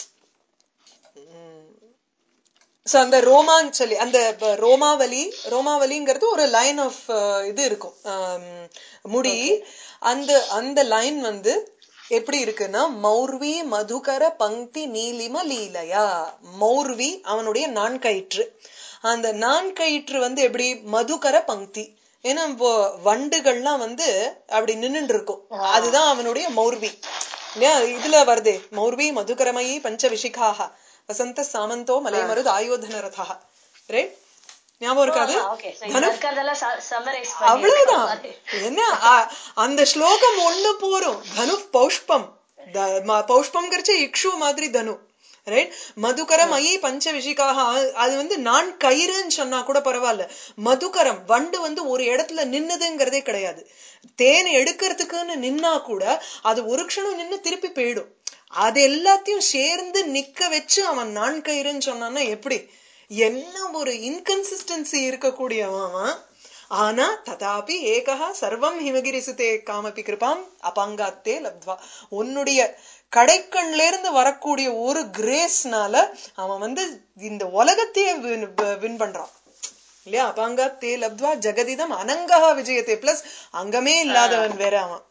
சோ அந்த ரோமாஞ்சலி அந்த ப- ரோமாவலி ரோமாவலிங்கிறது ஒரு லைன் ஆஃப் இது இருக்கும் ஆம், முடி அந்த அந்த லைன் வந்து எப்படி இருக்குன்னா மௌர்வி மதுகர பங்கி நீலிம லீலையா மௌர்வி அவனுடைய நான்கயிற்று அந்த நான்கயிற்று வந்து எப்படி மதுகர பங்கி ஏன்னா இப்போ வண்டுகள்லாம் வந்து அப்படி நின்னுட்டு இருக்கும் அதுதான் அவனுடைய மௌர்வி இல்லையா இதுல வருதே மௌர்வி மதுகரமயி பஞ்ச விஷிகாக வசந்த சாமந்தோ மலைமருது ஆயோதன ரதா ரைட் ஞாபகம் இருக்காது ஓகே இதுல இருக்கிறதெல்லாம் சம்மரைஸ் அவ்வளவுதான் என்ன அ- அந்த ஸ்லோகம் ஒண்ணு போரும் தனு பௌஷ்பம் த- ம- பௌஷ்பம்ங்கிறச்ச இக்ஷு மாதிரி தனு ரைட் மதுகரம் ஐ பஞ்ச விஷிக்காக அது வந்து நான் கயிறுன்னு சொன்னா கூட பரவாயில்ல மதுகரம் வண்டு வந்து ஒரு இடத்துல நின்னுதுங்கிறதே கிடையாது தேன் எடுக்கிறதுக்குன்னு நின்னா கூட அது ஒரு க்ஷணம் நின்னு திருப்பி போயிடும் அது எல்லாத்தையும் சேர்ந்து நிக்க வச்சு அவன் நான் கயிறுன்னு சொன்னான்னா எப்படி என்ன ஒரு இன்கன்சிஸ்டன்சி இருக்கக்கூடியவன் அவன் ஆனா ததாபி ஏகா சர்வம் ஹிமகிரிசுதே காமபி கிருபாம் அபங்காத்தே லப்த்வா உன்னுடைய கடைக்கண்ல இருந்து வரக்கூடிய ஒரு கிரேஸ்னால அவன் வந்து இந்த உலகத்தையே வின் பண்றான் இல்லையா அபாங்கா தே லப்த்வா ஜெகதிதம் அனங்கா விஜயத்தே பிளஸ் அங்கமே இல்லாதவன் வேற அவன்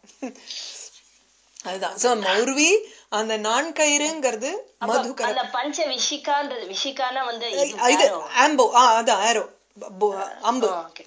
அதுதான் சோ மௌர்வி அந்த நான் கயிறுங்கிறது மதுகர அந்த பஞ்ச விஷிகான்றது விஷிகானா வந்து இது ஆம்போ ஆ அது ஆரோ அம்பு ஓகே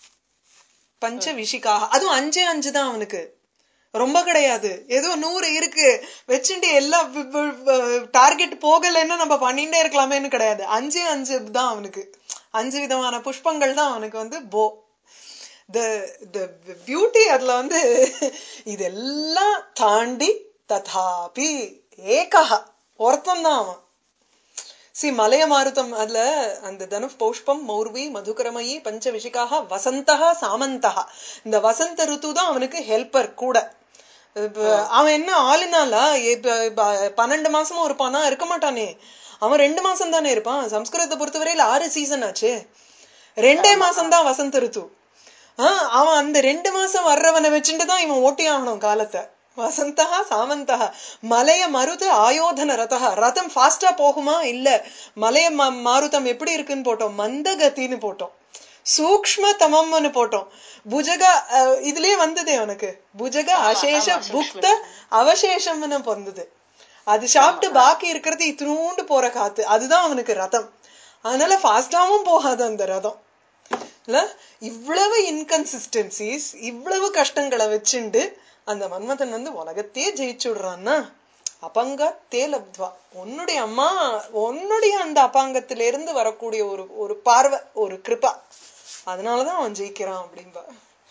பஞ்ச விஷிக்காக அதுவும் அஞ்சே அஞ்சு தான் அவனுக்கு ரொம்ப கிடையாது ஏதோ நூறு இருக்கு வச்சுட்டு எல்லாம் டார்கெட் போகலைன்னா நம்ம பண்ணிட்டே இருக்கலாமேன்னு கிடையாது அஞ்சே அஞ்சு தான் அவனுக்கு அஞ்சு விதமான புஷ்பங்கள் தான் அவனுக்கு வந்து போ த த பியூட்டி அதுல வந்து இதெல்லாம் தாண்டி ததாபி ஏகா ஒருத்தன் தான் அவன் சி மலைய மாருதம் அதுல அந்த தனு பௌஷ்பம் மௌர்வி மதுகரமயி பஞ்ச விஷிகாக வசந்தகா சாமந்தகா இந்த வசந்த ருத்து தான் அவனுக்கு ஹெல்ப்பர் கூட இப்ப அவன் என்ன ஆளுனாலா இப்ப இப்ப பன்னெண்டு மாசமும் இருப்பானா இருக்க மாட்டானே அவன் ரெண்டு மாசம் தானே இருப்பான் சம்ஸ்கிருதத்தை பொறுத்தவரையில ஆறு சீசன் ஆச்சு ரெண்டே மாசம் தான் வசந்த ருத்து ஆஹ் அவன் அந்த ரெண்டு மாசம் வர்றவனை வச்சுட்டு தான் இவன் ஓட்டி ஆகணும் காலத்தை வசந்தகா சாமந்தகா மலைய மருது ஆயோதன ரதகா ரதம் ஃபாஸ்டா போகுமா இல்ல மலைய ம- மாருதம் எப்படி இருக்குன்னு போட்டோம் மந்தகத்தின்னு போட்டோம் சூக்ஷ்ம தமம்னு போட்டோம் புஜக அஹ், இதுலயே வந்ததே அவனுக்கு புஜக அசேஷ புக்த அவசேஷம்னு பொந்தது அது சாப்பிட்டு பாக்கி இருக்கிறது இத்தினூண்டு போற காத்து அதுதான் அவனுக்கு ரதம் அதனால ஃபாஸ்டாவும் போகாது அந்த ரதம் இல்ல இவ்வளவு இன்கன்சிஸ்டன்சிஸ் இவ்வளவு கஷ்டங்களை வச்சுண்டு அந்த மன்மதன் வந்து உலகத்தையே ஜெயிச்சு விடுறான்னா அபங்க தேலப்துவா உன்னுடைய அம்மா உன்னுடைய அந்த அபாங்கத்திலிருந்து வரக்கூடிய ஒரு ஒரு பார்வை ஒரு கிருபா அதனாலதான் அவன் ஜெயிக்கிறான் அப்படின்பா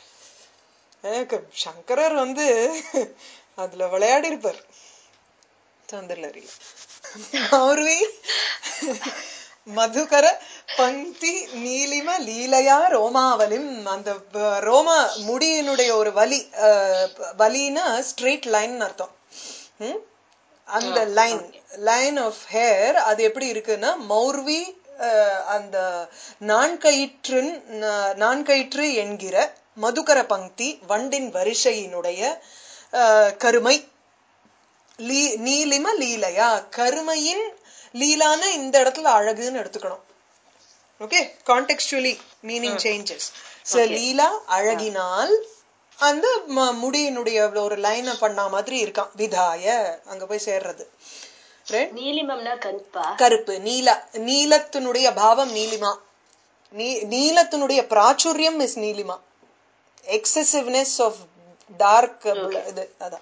எனக்கு சங்கரர் வந்து அதுல விளையாடி இருப்பார் சந்திரலரியில மௌர்வி மதுகர பங்கி நீலிம லீலையா ரோமாவலிம் அந்த ப- ரோம முடியினுடைய ஒரு வலி அஹ், வலின்னா ஸ்ட்ரெயிட் லைன் அர்த்தம் ம்? அந்த லைன் லைன் ஆஃப் ஹேர் அது எப்படி இருக்குன்னா மௌர்வி அஹ், அந்த நான்கயிற்றின் நா- நான்கயிற்று என்கிற மதுகர பங்கி வண்டின் வரிசையினுடைய அஹ், கருமை லீ நீலிம லீலையா கருமையின் லீலான இந்த இடத்துல அழகுன்னு எடுத்துக்கணும் okay contextually meaning changes so லீலா அழகினால் அந்த ம- முடியினுடைய ஒரு லைனை பண்ணா மாதிரி இருக்கான் விதாய அங்க போய் சேர்றது Right? நீலிமம்னா கருப்பா கருப்பு நீல நீலத்தினுடைய பாவம் நீலிமா நீ நீலத்தினுடைய பிராச்சுரியம் இஸ் நீலிமா எக்ஸசிவ்னஸ் ஆஃப் டார்க் இது அதான்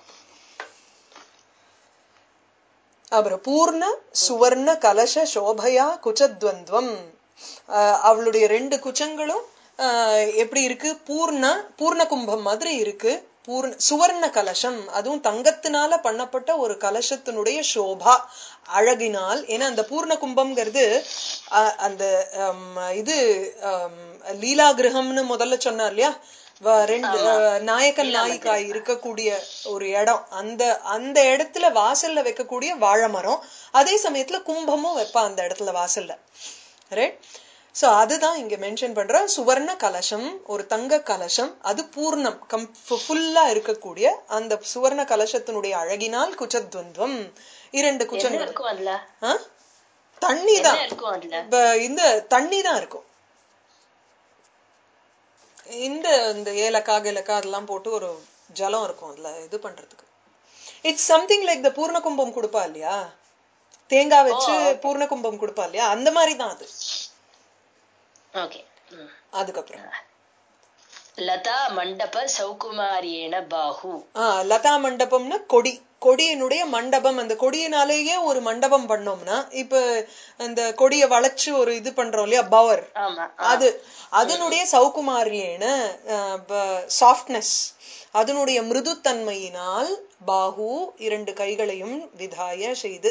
அப்புறம் பூர்ண சுவர்ண கலச சோபையா குச்சத்வந்த்வம் ஆஹ் அவளுடைய ரெண்டு குச்சங்களும் ஆஹ் எப்படி இருக்கு பூர்ண பூர்ண கும்பம் மாதிரி இருக்கு பூர்ண சுவர்ண கலசம் அதுவும் தங்கத்தினால பண்ணப்பட்ட ஒரு கலசத்தினுடைய சோபா அழகினால் ஏன்னா அந்த பூர்ண கும்பம்ங்கிறது ஆஹ் அந்த ஆம், இது ஆம், லீலா கிரகம்னு முதல்ல சொன்னார் இல்லையா வ- ரெண்டு ஆஹ், நாயகன் நாயிகா இருக்கக்கூடிய ஒரு இடம் அந்த அந்த இடத்துல வாசல்ல வைக்கக்கூடிய வாழை மரம் அதே சமயத்துல கும்பமும் வைப்பா அந்த இடத்துல வாசல்ல ரைட் சோ அதுதான் இங்க மென்ஷன் பண்ற சுவர்ண கலசம் ஒரு தங்க கலசம் அது பூர்ணம் கம் ஃபுல்லா இருக்கக்கூடிய அந்த சுவர்ண கலசத்தினுடைய அழகினால் குச்சத்வந்த்வம் இரண்டு என்ன குச்சங்கள் இருக்கும் அதுல ஆ? தண்ணி தான் என்ன இருக்கும் அதுல இப்ப இந்த தண்ணி தான் இருக்கும் இந்த இந்த ஏலக்காய் கிலக்காய் அதெல்லாம் போட்டு ஒரு ஜலம் இருக்கும் அதுல இது பண்றதுக்கு இட்ஸ் சம்திங் லைக் த பூர்ண கும்பம் கொடுப்பா இல்லையா தேங்காய் வச்சு பூர்ண கும்பம் கொடுப்பா இல்லையா அந்த மாதிரி தான் அது ஓகே அதுக்கப்புறம் லதா மண்டப சௌகுமாரியேன பாஹு ஆஹ் லதா மண்டபம்னா கொடி கொடியினுடைய மண்டபம் அந்த கொடியினாலேயே ஒரு மண்டபம் பண்ணோம்னா இப்ப அந்த கொடியை வளைச்சு ஒரு இது பண்றோம் இல்லையா பவர் ஆமா அது அதனுடைய சௌகுமாரியேன சாஃப்ட்னஸ் அதனுடைய மிருதுத்தன்மையினால் பாஹு இரண்டு கைகளையும் விதாய செய்து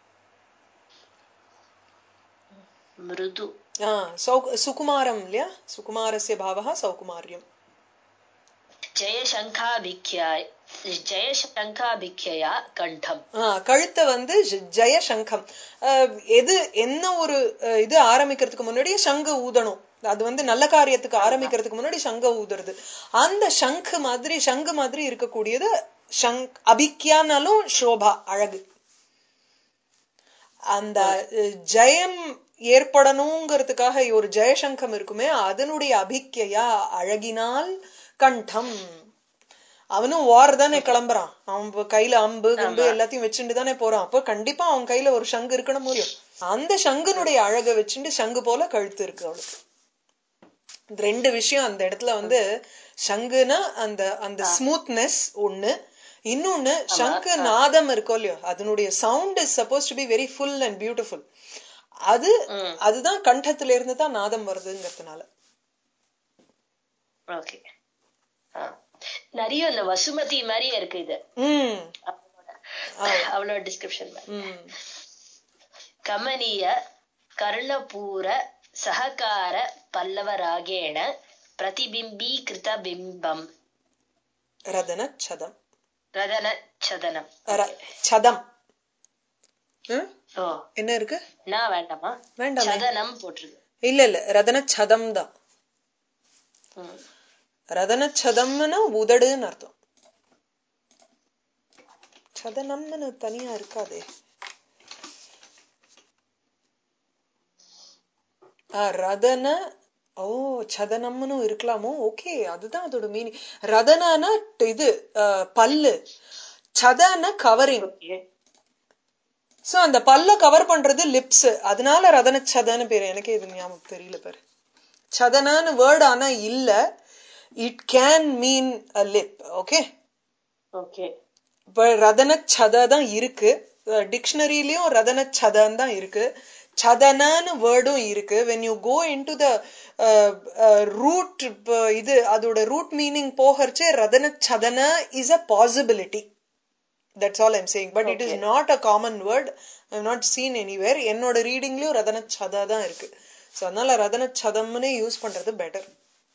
மிருது ஆ, சௌ- சுகுமாரம் இல்லையா சுகுமாரஸ்ய பாவா சௌகுமாரியம் ஜெயசங்காபிக்யாய் ஜெயசங்காபிக்யா கண்டம் ஆ, கழுத்தை வந்து ஜ- ஜெயசங்கம் அஹ், எது என்ன ஒரு அஹ், இது ஆரம்பிக்கிறதுக்கு முன்னாடி சங்கு ஊதணும் அது வந்து நல்ல காரியத்துக்கு ஆரம்பிக்கிறதுக்கு முன்னாடி சங்க ஊதுறது அந்த சங்கு மாதிரி சங்கு மாதிரி இருக்கக்கூடியது சங்க் அபிக்யானாலும் சோபா அழகு அந்த அஹ், ஜெயம் ஏற்படணுங்கிறதுக்காக ஒரு ஜெயசங்கம் இருக்குமே அதனுடைய அபிக்கையா அழகினால் கண்டம் அவனும் வார் தானே கிளம்புறான் அவன் இப்ப கையில அம்பு கும்பு எல்லாத்தையும் வச்சுட்டு தானே போறான் அப்போ கண்டிப்பா அவன் கையில ஒரு சங்கு இருக்கணும் முடியும் அந்த சங்குனுடைய அழகை வச்சுட்டு சங்கு போல கழுத்து இருக்கு அவளுக்கு இந்த ரெண்டு விஷயம் அந்த இடத்துல வந்து சங்குனா அந்த அந்த ஸ்மூத்னஸ் ஒண்ணு இன்னொன்னு சங்கு நாதம் இருக்கோ இல்லையோ அதனுடைய sound is suppose to be very full and beautiful அது ம். அதுதான் கண்டத்துல இருந்து தான் நாதம் வருதுங்கிறதுனால ஓகே நிறைய இந்த வசுமதி மாதிரியே இருக்கு இது ம் அவளோட டிஸ்கிரிப்ஷன் ம் கமனீய கர்ணபூர சககார பல்லவராகேண பிரதிபிம்பீகிருத பிம்பம் ரதன சதம் ரதன சதனம் ர- சதம் ம்? ஓ என்ன இருக்கு நான் வேண்டாமா வேண்டாமே சதனம் போட்டிருக்கு இல்ல இல்ல ரதன சதம் தான் ம். ரதன சதம்னா உதடுன்னு அர்த்தம் சதனம்னு தனியா இருக்காதே ஆ, ரதன ஓ சதனம்னு இருக்கலாமோ ஓகே அதுதான் அதோட மீனிங் ரதனானா இது ஆ, பல்லு சதன கவரிங் ஓகே சோ அந்த பல்ல கவர் பண்றது லிப்ஸ் அதனால ரதன சதன்னு பேரு எனக்கே இது ஞாபகம் தெரியல பாரு சதனான்னு வேர்ட் ஆனா இல்ல it can mean a lip okay okay இப்ப ரதன சத தான் இருக்கு டிக்ஷனரியிலயும் ரதன சதன் தான் இருக்கு சதனன்னு வேர்டும் இருக்கு when you go into the root இது அதோட ரூட் மீனிங் போகிறச்சே ரதன சதன is a possibility that's all I'm saying but it is not a common word I not seen anywhere என்னோட ரீடிங்லயும் ரதன சதா தான் இருக்கு ஸோ அதனால ரதன சதம்னே யூஸ் பண்றது பெட்டர்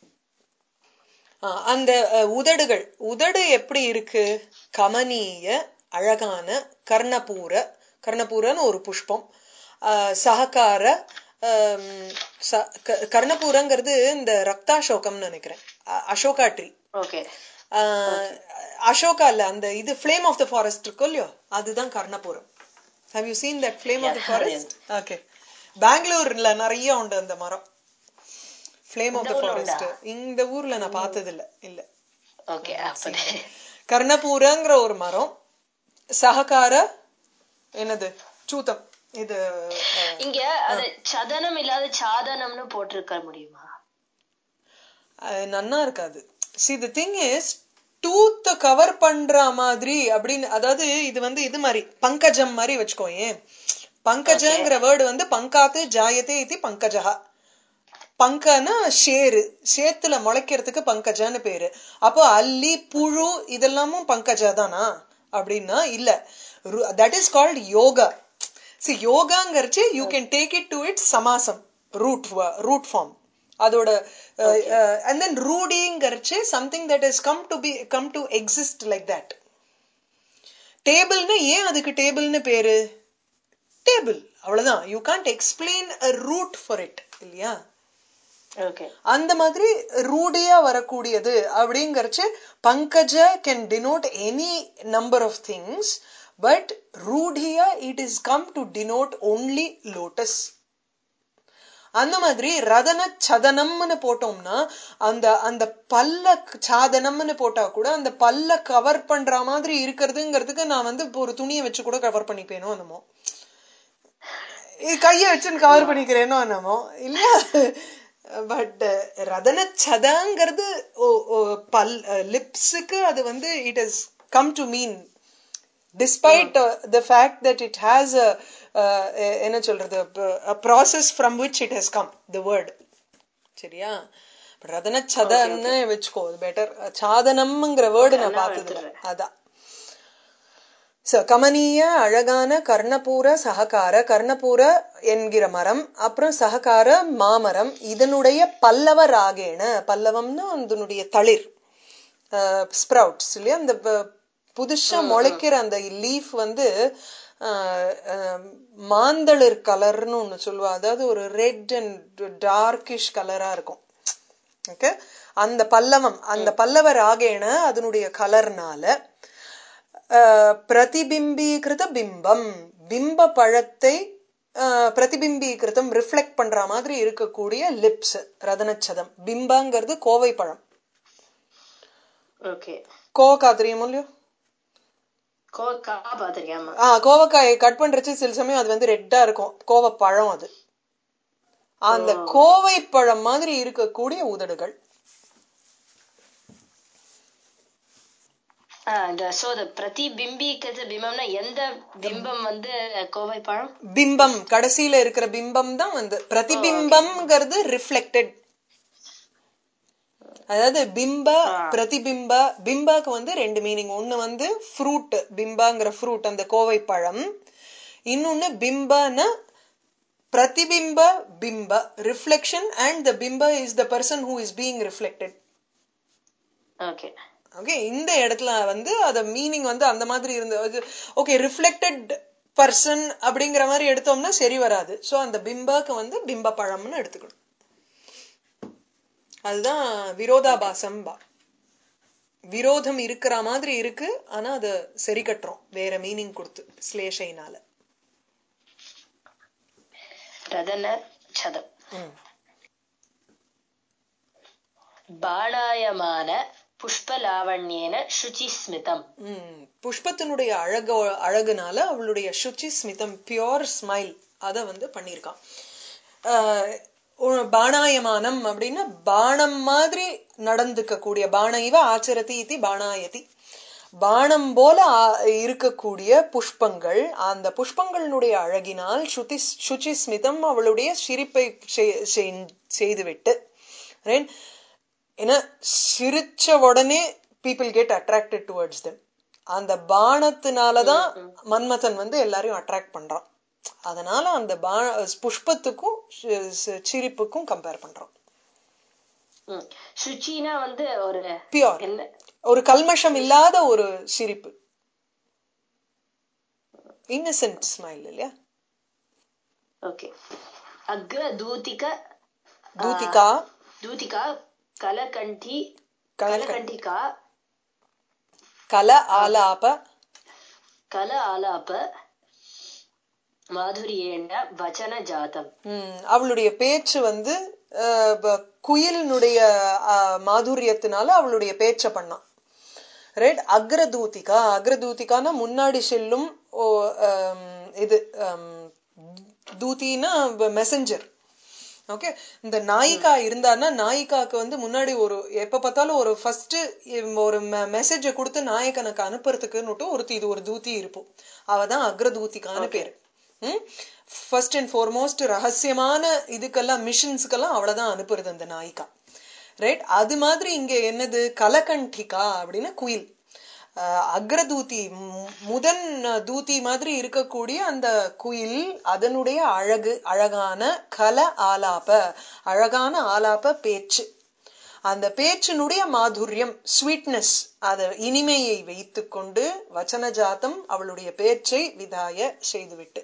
அந்த அஹ், உதடுகள் உதடு எப்படி இருக்கு கமனீய அழகான கர்ணபூர கர்ணபூரன்னு ஒரு புஷ்பம் அஹ், சககார ஹம், ச- க- கர்ணபூரங்கிறது இந்த ரக்தாசோகம்னு நினைக்கிறேன் அ- அசோகா ட்ரீ ஓகே அசோகா இல்ல அந்த இது ஃபிளேம் ஆஃப் த ஃபாரஸ்ட் இருக்கும் இல்லையோ அதுதான் கர்ணபுரம் how you seen that flame of the forest okay பெங்களூர்ல நிறைய உண்டு அந்த மரம் ஃபிளேம் ஆஃப் த இந்த ஊர்ல ஃபாரஸ்ட் இந்த ஊர்ல நான் பார்த்தது இல்ல இல்ல ஓகே அப்ப கர்ணபூரங்கிற ஒரு மரம் சககார என்னது சூத்தம் இது அஹ், இங்க அது சதனம் இல்லாத சாதனம்னு போட்டிருக்க முடியுமா அது நன்னா இருக்காது சி தி திங் இஸ் டூத்த கவர் பண்ற மாதிரி அப்படின்னு அதாவது இது வந்து இது மாதிரி பங்கஜம் மாதிரி வச்சுக்கோயேன் பங்கஜங்கிற வேர்டு வந்து பங்காத்து ஜாயத்தே இது பங்கஜா பங்கனா ஷேரு சேத்துல முளைக்கிறதுக்கு பங்கஜான்னு பேரு அப்போ அல்லி புழு இதெல்லாமும் பங்கஜா தானா அப்படின்னா இல்ல that is called yoga see யோகாங்கிறச்சு you can take it to it சமாசம் ரூட் ரூட் ஃபார்ம் அதோட அண்ட் தென் ரூடிங்கிறச்சு something that is come to be come to exist like that டேபிள்னா ஏன் அதுக்கு டேபிள்னு பேரு டேபிள் அவ்வளவுதான் you can't explain a root for it இல்லையா ஓகே அந்த மாதிரி ரூடியா வரக்கூடியது அப்படிங்கறச்சு பங்கஜ can denote any number of things but ரூடியா it is come to denote only lotus அந்த மாதிரி ரதன சதனம்னு போட்டோம்னா அந்த அந்த பல்ல சாதனம்னு போட்டா கூட அந்த பல்ல கவர் பண்ற மாதிரி இருக்கிறதுங்கிறதுக்கு நான் வந்து இப்போ ஒரு துணியை வச்சு கூட கவர் பண்ணிப்பேனோ என்னமோ கைய வச்சு கவர் பண்ணிக்கிறேனோ என்னமோ இல்லையா பட் ரதன சதங்கிறது ஓ- ஓ, பல் லிப்ஸுக்கு அது வந்து it is come to mean despite uh, the fact that it has a uh, என்ன சொல்றது a process from which it has come the word சரியா ரதன சதன்னு வச்சுக்கோ பெட்டர் சாதனம்ங்கிற வேர்டு நான் நான் பார்த்தது இல்ல. எடுத்துடுறேன். அதான் ச கமனீய அழகான கர்ணபூர சககார கர்ணபூர என்கிற மரம் அப்புறம் சககார மாமரம் இதனுடைய பல்லவ ராகேன பல்லவம்னா அதனுடைய தளிர் ஸ்ப்ரவுட்ஸ் இல்லையா அந்த ப- புதுசா முளைக்கிற அந்த லீஃப் வந்து அஹ், அஹ், மாந்தளிர் கலர்னு ஒண்ணு சொல்லுவா அதாவது ஒரு ரெட் அண்ட் டார்க்கிஷ் கலரா இருக்கும் ஓகே அந்த பல்லவம் அந்த பல்லவ ராகேன அதனுடைய கலர்னால அஹ், பிரதிபிம்பீகிருத பிம்பம் பிம்ப பழத்தை அஹ், பிரதிபிம்பீகிருதம் ரிஃப்ளெக்ட் பண்ற மாதிரி இருக்கக்கூடிய லிப்ஸ் ரதனச்சதம் பிம்பங்கிறது கோவை பழம் ஓகே கோவக்காய் தெரியுமோ இல்லையோ கோக்கா பாத்திருக்கேன் ஆ கோவக்காயை கட் பண்றச்சு சில சமயம் அது வந்து ரெட்டா இருக்கும் கோவப்பழம் அது அந்த கோவை பழம் மாதிரி இருக்கக்கூடிய உதடுகள் இந்த சோ the பிரதிபிம்பிக்கிறது பிம்பம்னா எந்த பிம்பம் வந்து கோவை பழம் பிம்பம் கடைசியில இருக்கிற பிம்பம் தான் வந்து பிரதிபிம்பம்ங்கிறது ரிஃப்ளெக்டட் அதாவது பிம்ப பிரதிபிம்ப பிம்பாக்கு வந்து ரெண்டு மீனிங் ஒண்ணு வந்து ஃப்ரூட் பிம்பாங்கிற ஃப்ரூட் அந்த கோவை பழம் இன்னொன்னு பிம்பன பிரதிபிம்ப பிம்ப ரிஃப்ளெக்ஷன் அண்ட் த பிம்ப is the person who is being reflected okay okay இந்த இடத்துல வந்து அத மீனிங் வந்து அந்த மாதிரி இருந்த ஓகே ரிஃப்ளெக்டட் பர்சன் அப்படிங்கிற மாதிரி எடுத்தோம்னா சரி வராது சோ அந்த பிம்பாக்கு வந்து பிம்ப பழம்னு எடுத்துக்கணும் அதுதான் விரோதாபாசம் பா விரோதம் இருக்கிற மாதிரி இருக்கு ஆனா அத சரி கட்டுறோம் வேற மீனிங் கொடுத்து ஸ்லேஷைனால ரதன சதம் ம். பாணாயமான புஷ்பலாவண்யேன சுச்சிஸ்மிதம் ம். புஷ்பத்தினுடைய அழகு அழகுனால அவளுடைய சுச்சி ஸ்மிதம் பியோர் ஸ்மைல் அத வந்து பண்ணியிருக்கான் ஆஹ் ஒரு பாணாயமானம் அப்படின்னா பானம் மாதிரி நடந்துக்க கூடிய பாணைவ ஆச்சரதி இதி பாணாயதி பானம் போல ஆ- இருக்கக்கூடிய புஷ்பங்கள் அந்த புஷ்பங்களினுடைய அழகினால் சுதி சுச்சி ஸ்மிதம் அவளுடைய சிரிப்பை செய்- செய்- செய்துவிட்டு right? ஏன்னா சிரிச்ச உடனே people get attracted towards them அந்த பானத்தினாலதான் மன்மதன் வந்து எல்லாரையும் அட்ராக்ட் பண்றான் அதனால அந்த பா புஷ்பத்துக்கும் சி- சி- சிரிப்புக்கும் கம்பேர் பண்றோம் ம். சுச்சினா வந்து ஒரு பியோர் என்ன ஒரு கல்மஷம் இல்லாத ஒரு சிரிப்பு இன்னசென்ட் ஸ்மைல் இல்லையா ஓகே அக்ர தூதிக தூதிகா தூதிகா கலகண்டி கலக- கலகண்டிகா கல ஆலாப கல ஆலாப மாதுரியேன வச்சன ஜாதம் ம், அவளுடைய பேச்சு வந்து அஹ், ப- குயிலினுடைய அஹ், மாதுரியத்தினால அவளுடைய பேச்ச பண்ணான் ரைட் அக்ரதூதிகா அக்ரதூதிகானா முன்னாடி செல்லும் ஓ, ஆம், இது ஆம், தூதினா மெசஞ்சர் ஓகே இந்த நாயிகா இருந்தான்னா நாயிகாக்கு வந்து முன்னாடி ஒரு எப்ப பார்த்தாலும் ஒரு ஃபர்ஸ்ட் ஒரு மெசேஜ கொடுத்து நாயகனுக்கு அனுப்புறதுக்குன்னுட்டு ஒருத்தி இது ஒரு தூதி இருப்போம் அவதான் அக்ரதூதிகான்னு பேரு ஃபர்ஸ்ட் அண்ட் ஃபார்மோஸ்ட் ரகசியமான இதுக்கெல்லாம் மிஷன்ஸ்க்கெல்லாம் அவளதான் அனுப்புறது அந்த நாயிகா ரைட் அது மாதிரி இங்க என்னது கலகண்டிகா அப்படின்னு குயில் அஹ் அக்ரதூதி மு- முதன் தூதி மாதிரி இருக்கக்கூடிய அந்த குயில் அதனுடைய அழகு அழகான கல ஆலாப அழகான ஆலாப பேச்சு அந்த பேச்சினுடைய மாதுரியம் ஸ்வீட்னஸ் அத இனிமையை வைத்துக்கொண்டு வச்சனஜாத்தம் அவளுடைய பேச்சை விதாய செய்துவிட்டு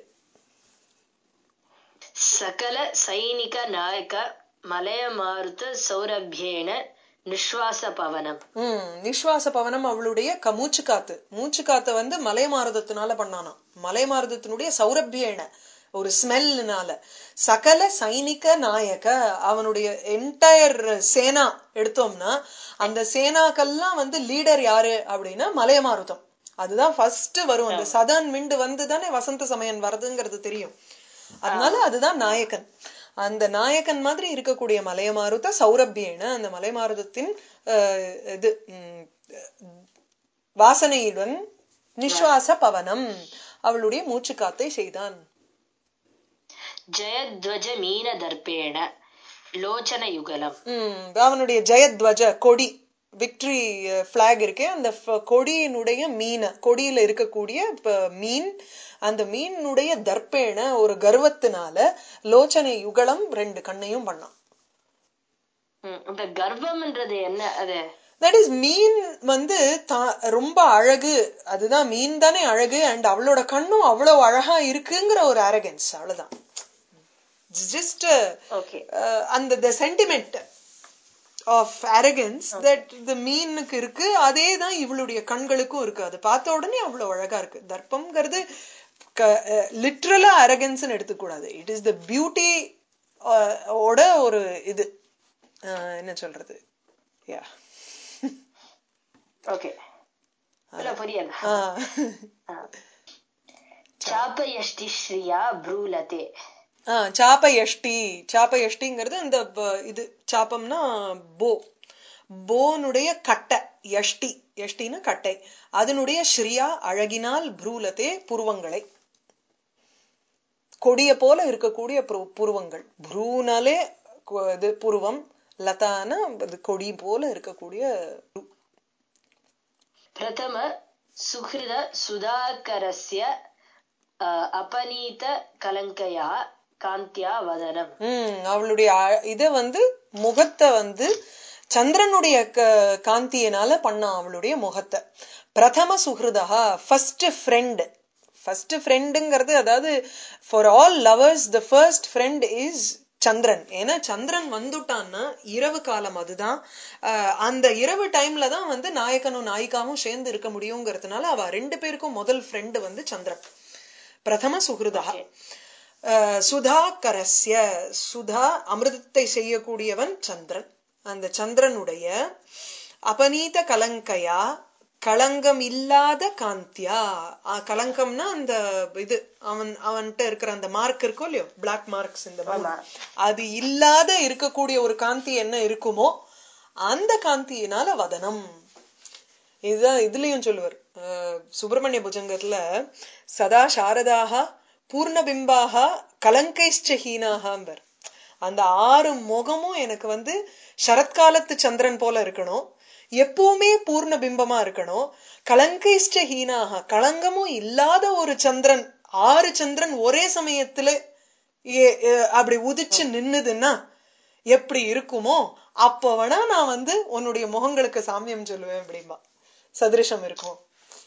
சகல சைனிக நாயக மலய மாருத சௌரபியேன நிஸ்வாச பவனம் ம் நிஸ்வாச பவனம் அவளுடைய க மூச்சு காத்து மூச்சு காத்த வந்து மலைமாரதத்தினால பண்ணானாம் மலைமாரதத்தினுடைய சௌரபியேன ஒரு ஸ்மெல்னால சகல சைனிக நாயக அவனுடைய என்டையர் சேனா எடுத்தோம்னா அந்த சேனாக்கெல்லாம் வந்து லீடர் யாரு அப்படின்னா மலையமாருதம் அதுதான் ஃபர்ஸ்ட் வரும் அந்த சதன் விண்டு வந்து தானே வசந்த சமயன் வருதுங்கிறது தெரியும் அதனால அதுதான் நாயகன் அந்த நாயகன் மாதிரி இருக்கக்கூடிய மலையமாருத சௌரபியேன அந்த மலைமாருதத்தின் அஹ், இது ம், வாசனையுடன் நிஸ்வாச பவனம் அவளுடைய மூச்சு காத்தை செய்தான் ஜெயத்வஜ மீன தர்ப்பேண லோச்சன யுகலம் ம், அவனுடைய ஜெயத்வஜ கொடி விக்டரி பிளாக் இருக்கே அந்த ஃப- கொடியினுடைய மீனை கொடியில இருக்கக்கூடிய ப- மீன் அந்த மீனுடைய தர்ப்பேன ஒரு கர்வத்தினால லோச்சனை யுகலம் ரெண்டு கண்ணையும் பண்ணான் ம், இந்த கர்வம்ன்றது என்ன அது தட் இஸ் மீன் வந்து தா- ரொம்ப அழகு அதுதான் மீன் தானே அழகு அண்ட் அவளோட கண்ணும் அவ்வளவு அழகா இருக்குங்கிற ஒரு அரகன்ஸ் அவ்வளவுதான் ஜஸ்ட் ஓகே அந்த the sentiment of arrogance that the மீனுக்கு இருக்கு அதே தான் இவளுடைய கண்களுக்கும் இருக்கு அது பார்த்த உடனே அவ்வளவு அழகா இருக்கு தர்ப்பம்ங்கிறது லிட்ரலா அரகன்ஸ்னு எடுத்துக்கூடாது இட் இஸ் த பியூட்டி ஓட ஒரு இது அஹ், என்ன சொல்றது யா ஓகே இல்ல புரியல ஆ சாப்பயஷ்டி ஸ்ரீயா ப்ரூலதே ஆ சாப்பயஷ்டி சாப்பயஷ்டிங்கிறது இந்த ப- இது சாப்பம்னா போ போனுடைய கட்டை யஷ்டி யஷ்டின்னு கட்டை அதனுடைய ஸ்ரீயா அழகினால் ப்ரூலத்தே புருவங்களை கொடிய போல இருக்கக்கூடிய புரு- புருவங்கள் ப்ரூனாலே கொ- இது புருவம் லதானா அது கொடி போல இருக்கக்கூடிய பிரதம சுஹிருத சுதாகரஸ்ய அ, அபநீத கலங்கயா காந்தியா வதனம் ம் அவளுடைய அ- இத வந்து முகத்தை வந்து சந்திரனுடைய க- காந்தியினால பண்ணான் அவளுடைய முகத்தை பிரதம சுஹிருதா ஃபர்ஸ்ட் ஃப்ரெண்ட் ஃபர்ஸ்ட் ஃப்ரெண்டுங்கிறது அதாவது for all lovers the first friend is சந்திரன் ஏன்னா சந்திரன் வந்துட்டான்னா இரவு காலம் அதுதான் அஹ் அந்த இரவு டைம்ல தான் வந்து நாயகனும் நாயிகாவும் சேர்ந்து இருக்க முடியுங்கிறதுனால அவ ரெண்டு பேருக்கும் முதல் ஃப்ரெண்டு வந்து சந்திரன் பிரதம சுஹிருதா அஹ் சுதா கரஸ்ய சுதா அமிர்தத்தை செய்யக்கூடியவன் சந்திரன் அந்த சந்திரனுடைய அபநீத கலங்கையா களங்கம் இல்லாத காந்தியா அஹ் கலங்கம்னா அந்த இது அவன் அவன்கிட்ட இருக்கிற அந்த மார்க் இருக்கும் இல்லையோ பிளாக் மார்க்ஸ் இந்த மூணு. ஆமா. அது இல்லாத இருக்கக்கூடிய ஒரு காந்தி என்ன இருக்குமோ அந்த காந்தியினால வதனம் இதுதான் இதுலயும் சொல்லுவார் அஹ் சுப்பிரமணிய புஜங்கத்துல சதா சாரதாக பூர்ணபிம்பாக கலங்கைஷ்டஹீனாகம்பர் அந்த ஆறு முகமும் எனக்கு வந்து சரத்காலத்து சந்திரன் போல இருக்கணும் எப்பவுமே பூர்ண பிம்பமா இருக்கணும் கலங்கைஷ்டஹீனாக களங்கமும் இல்லாத ஒரு சந்திரன் ஆறு சந்திரன் ஒரே சமயத்துல ஏ- ஏ- அப்படி உதிச்சு நின்னுதுன்னா எப்படி இருக்குமோ அப்ப வேணா நான் வந்து உன்னுடைய முகங்களுக்கு சாமியம் சொல்லுவேன் அப்படிம்பா சதிருஷம் இருக்கும்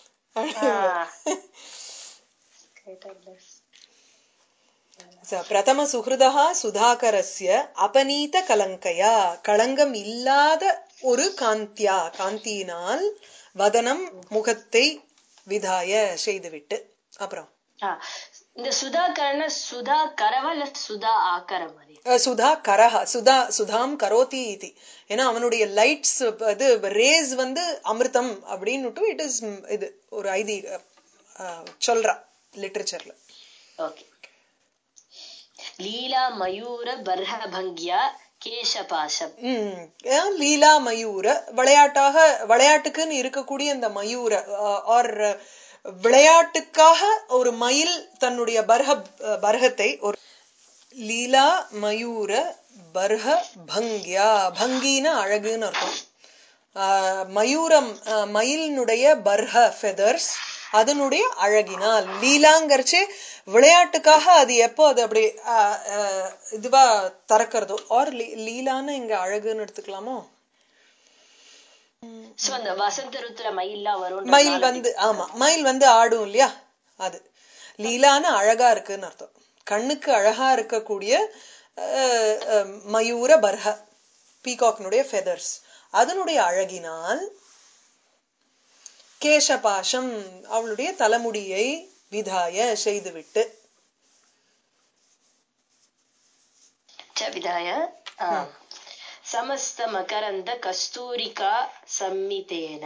ச- பிரதம சுஹிருதா சுதாகரஸ்ய அபநீத கலங்கையா களங்கம் இல்லாத ஒரு காந்தியா காந்தியினால் வதனம் முகத்தை விதாய செய்துவிட்டு அப்புறம் ஆ, இந்த சுதாகரன சுதா கரவா இல்ல சுதா ஆக்கரம் அது அஹ், சுதா கரஹ சுதா சுதாம் கரோதி இது ஏன்னா அவனுடைய லைட்ஸ் இது ரேஸ் வந்து அமிர்தம் அப்படின்னுட்டு இட் இஸ் இது ஒரு ஐதி அஹ், சொல்றா லிட்ரேச்சர்ல ஓகே லீலா மயூர பர்ஹபங்கியா கேசபாசம் ம் ஏன் லீலா மயூர விளையாட்டாக விளையாட்டுக்குன்னு இருக்கக்கூடிய இந்த மயூர ஆர் விளையாட்டுக்காக ஒரு மயில் தன்னுடைய பர்ஹ பர்ஹத்தை ஒரு லீலா மயூர பர்ஹ பங்கியா பங்கினா அழகுன்னு அர்த்தம் ஆஹ் மயூரம் ஆஹ் மயிலினுடைய பர்ஹ ஃபெதர்ஸ் அதனுடைய அழகினால் லீலாங்கரிச்சு விளையாட்டுக்காக அது எப்போ அது அப்படி ஆஹ் ஆஹ் இதுவா திறக்கிறதோ ஆர் லீலான்னு இங்க அழகுன்னு எடுத்துக்கலாமோ சோ அந்த வசந்த ருத்துல மயில்லாம் வரும் மயில் வந்து ஆமா மயில் வந்து ஆடும் இல்லையா அது லீலான்னு அழகா இருக்குன்னு அர்த்தம் கண்ணுக்கு அழகா இருக்கக்கூடிய அஹ், அஹ், மயூர பர்ஹ பீகாக்னுடைய ஃபெதர்ஸ் அதனுடைய அழகினால் கேசபாஷம் அவளுடைய தலைமுடியை விதாய செய்துவிட்டு விதாய சமஸ்த மகரந்த கஸ்தூரிகா சம்மிதேன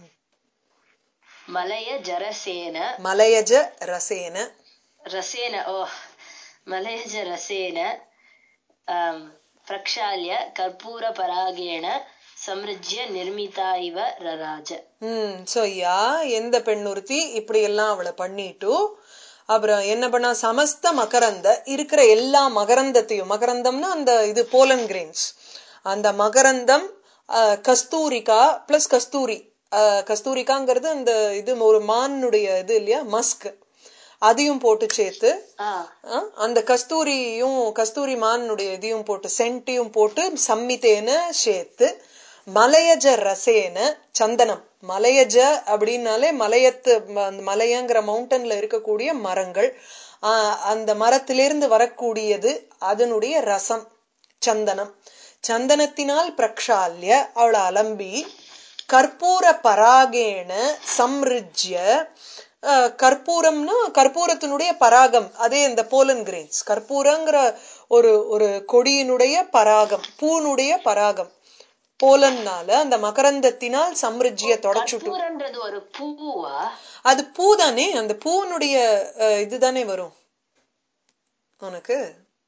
மலய ஜரசேன மலையஜ ரசேன ரசேன ஓ மலயஜ ரசேன ஆம், பிரக்ஷால்ய கற்பூர பராகேண சம்ருஜ்ய நிர்மிதா இவ ரராஜ ம் சோ யா எந்த பெண் ஒருத்தி இப்படி எல்லாம் அவளை பண்ணிட்டு அப்புறம் என்ன பண்ணா சமஸ்த மகரந்த இருக்கிற எல்லா மகரந்தத்தையும் மகரந்தம்னா அந்த இது போலன் கிரெயின்ஸ் அந்த மகரந்தம் அஹ், கஸ்தூரிகா பிளஸ் கஸ்தூரி அஹ், கஸ்தூரிகாங்கிறது அந்த இது ஒரு மானுடைய இது இல்லையா மஸ்க் அதையும் போட்டு சேர்த்து ஆ அஹ், அந்த கஸ்தூரியும் கஸ்தூரி மானுடைய இதையும் போட்டு சென்ட்டையும் போட்டு சம்மித்தேன சேர்த்து மலையஜ ரசேன சந்தனம் மலையஜ அப்படின்னாலே மலையத்து ம- அந்த மலையங்கிற மவுண்டன்ல இருக்கக்கூடிய மரங்கள் ஆஹ், அந்த மரத்திலிருந்து வரக்கூடியது அதனுடைய ரசம் சந்தனம் சந்தனத்தினால் பிரக்ஷால்ய அவளை அலம்பி கற்பூர பராகேண சம்ருஜ்ய அஹ், கற்பூரம்னா கற்பூரத்தினுடைய பராகம் அதே இந்த போலன் கிரெயின்ஸ் கற்பூரங்கிற ஒரு ஒரு கொடியினுடைய பராகம் பூனுடைய பராகம் போலன்னால அந்த மகரந்தத்தினால் சம்ருஜ்ய தொடச்சுட்டு கற்பூரன்றது ஒரு பூவா அது பூ தானே அந்த பூனுடைய அஹ், இதுதானே வரும் உனக்கு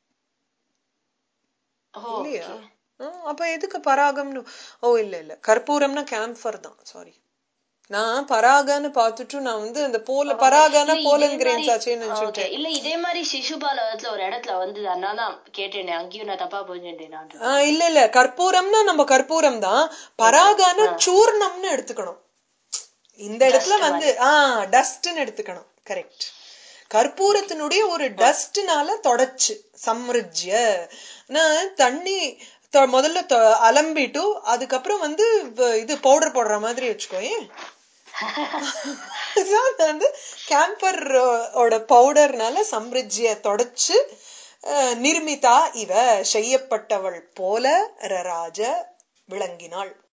ஓ இல்லையா ஆ, அப்ப எதுக்கு பராகம்னு ஓ இல்ல இல்ல கற்பூரம்னா கேம்ஃபர் தான் சாரி நான் பராகன்னு பார்த்துட்டு நான் வந்து அந்த போல பராகனா இல்ல, போலன் இதே கிரெயின்ஸ் மாதிரி- ஆச்சேன்னு ஆ, நினைச்சுட்டு okay. இல்ல இதே மாதிரி சிசுபாலவத்துல ஒரு இடத்துல வந்து அதனால தான் கேட்டேனே அங்கேயும் நான் தப்பா புரிஞ்சுட்டேன் நான் ஆ, இல்ல இல்ல கற்பூரம்னா நம்ம கற்பூரம் தான் பராகான சூர்ணம்னு எடுத்துக்கணும் இந்த இடத்துல வந்து ஆ டஸ்ட்னு எடுத்துக்கணும் கரெக்ட் கற்பூரத்தினுடைய ஒரு டஸ்ட்னால தொடச்சு சம்ருஜ்ய நான் தண்ணி தொ- முதல்ல தொ- அலம்பிட்டு அதுக்கப்புறம் வந்து வ- இது பவுடர் போடுற மாதிரி வச்சுக்கோயேன் அதான் வந்து கேம்பர் ஓட பவுடர்னால சம்ருஜ்ய தொடச்சு அஹ், நிர்மிதா இவ செய்யப்பட்டவள் போல ரராஜ விளங்கினாள்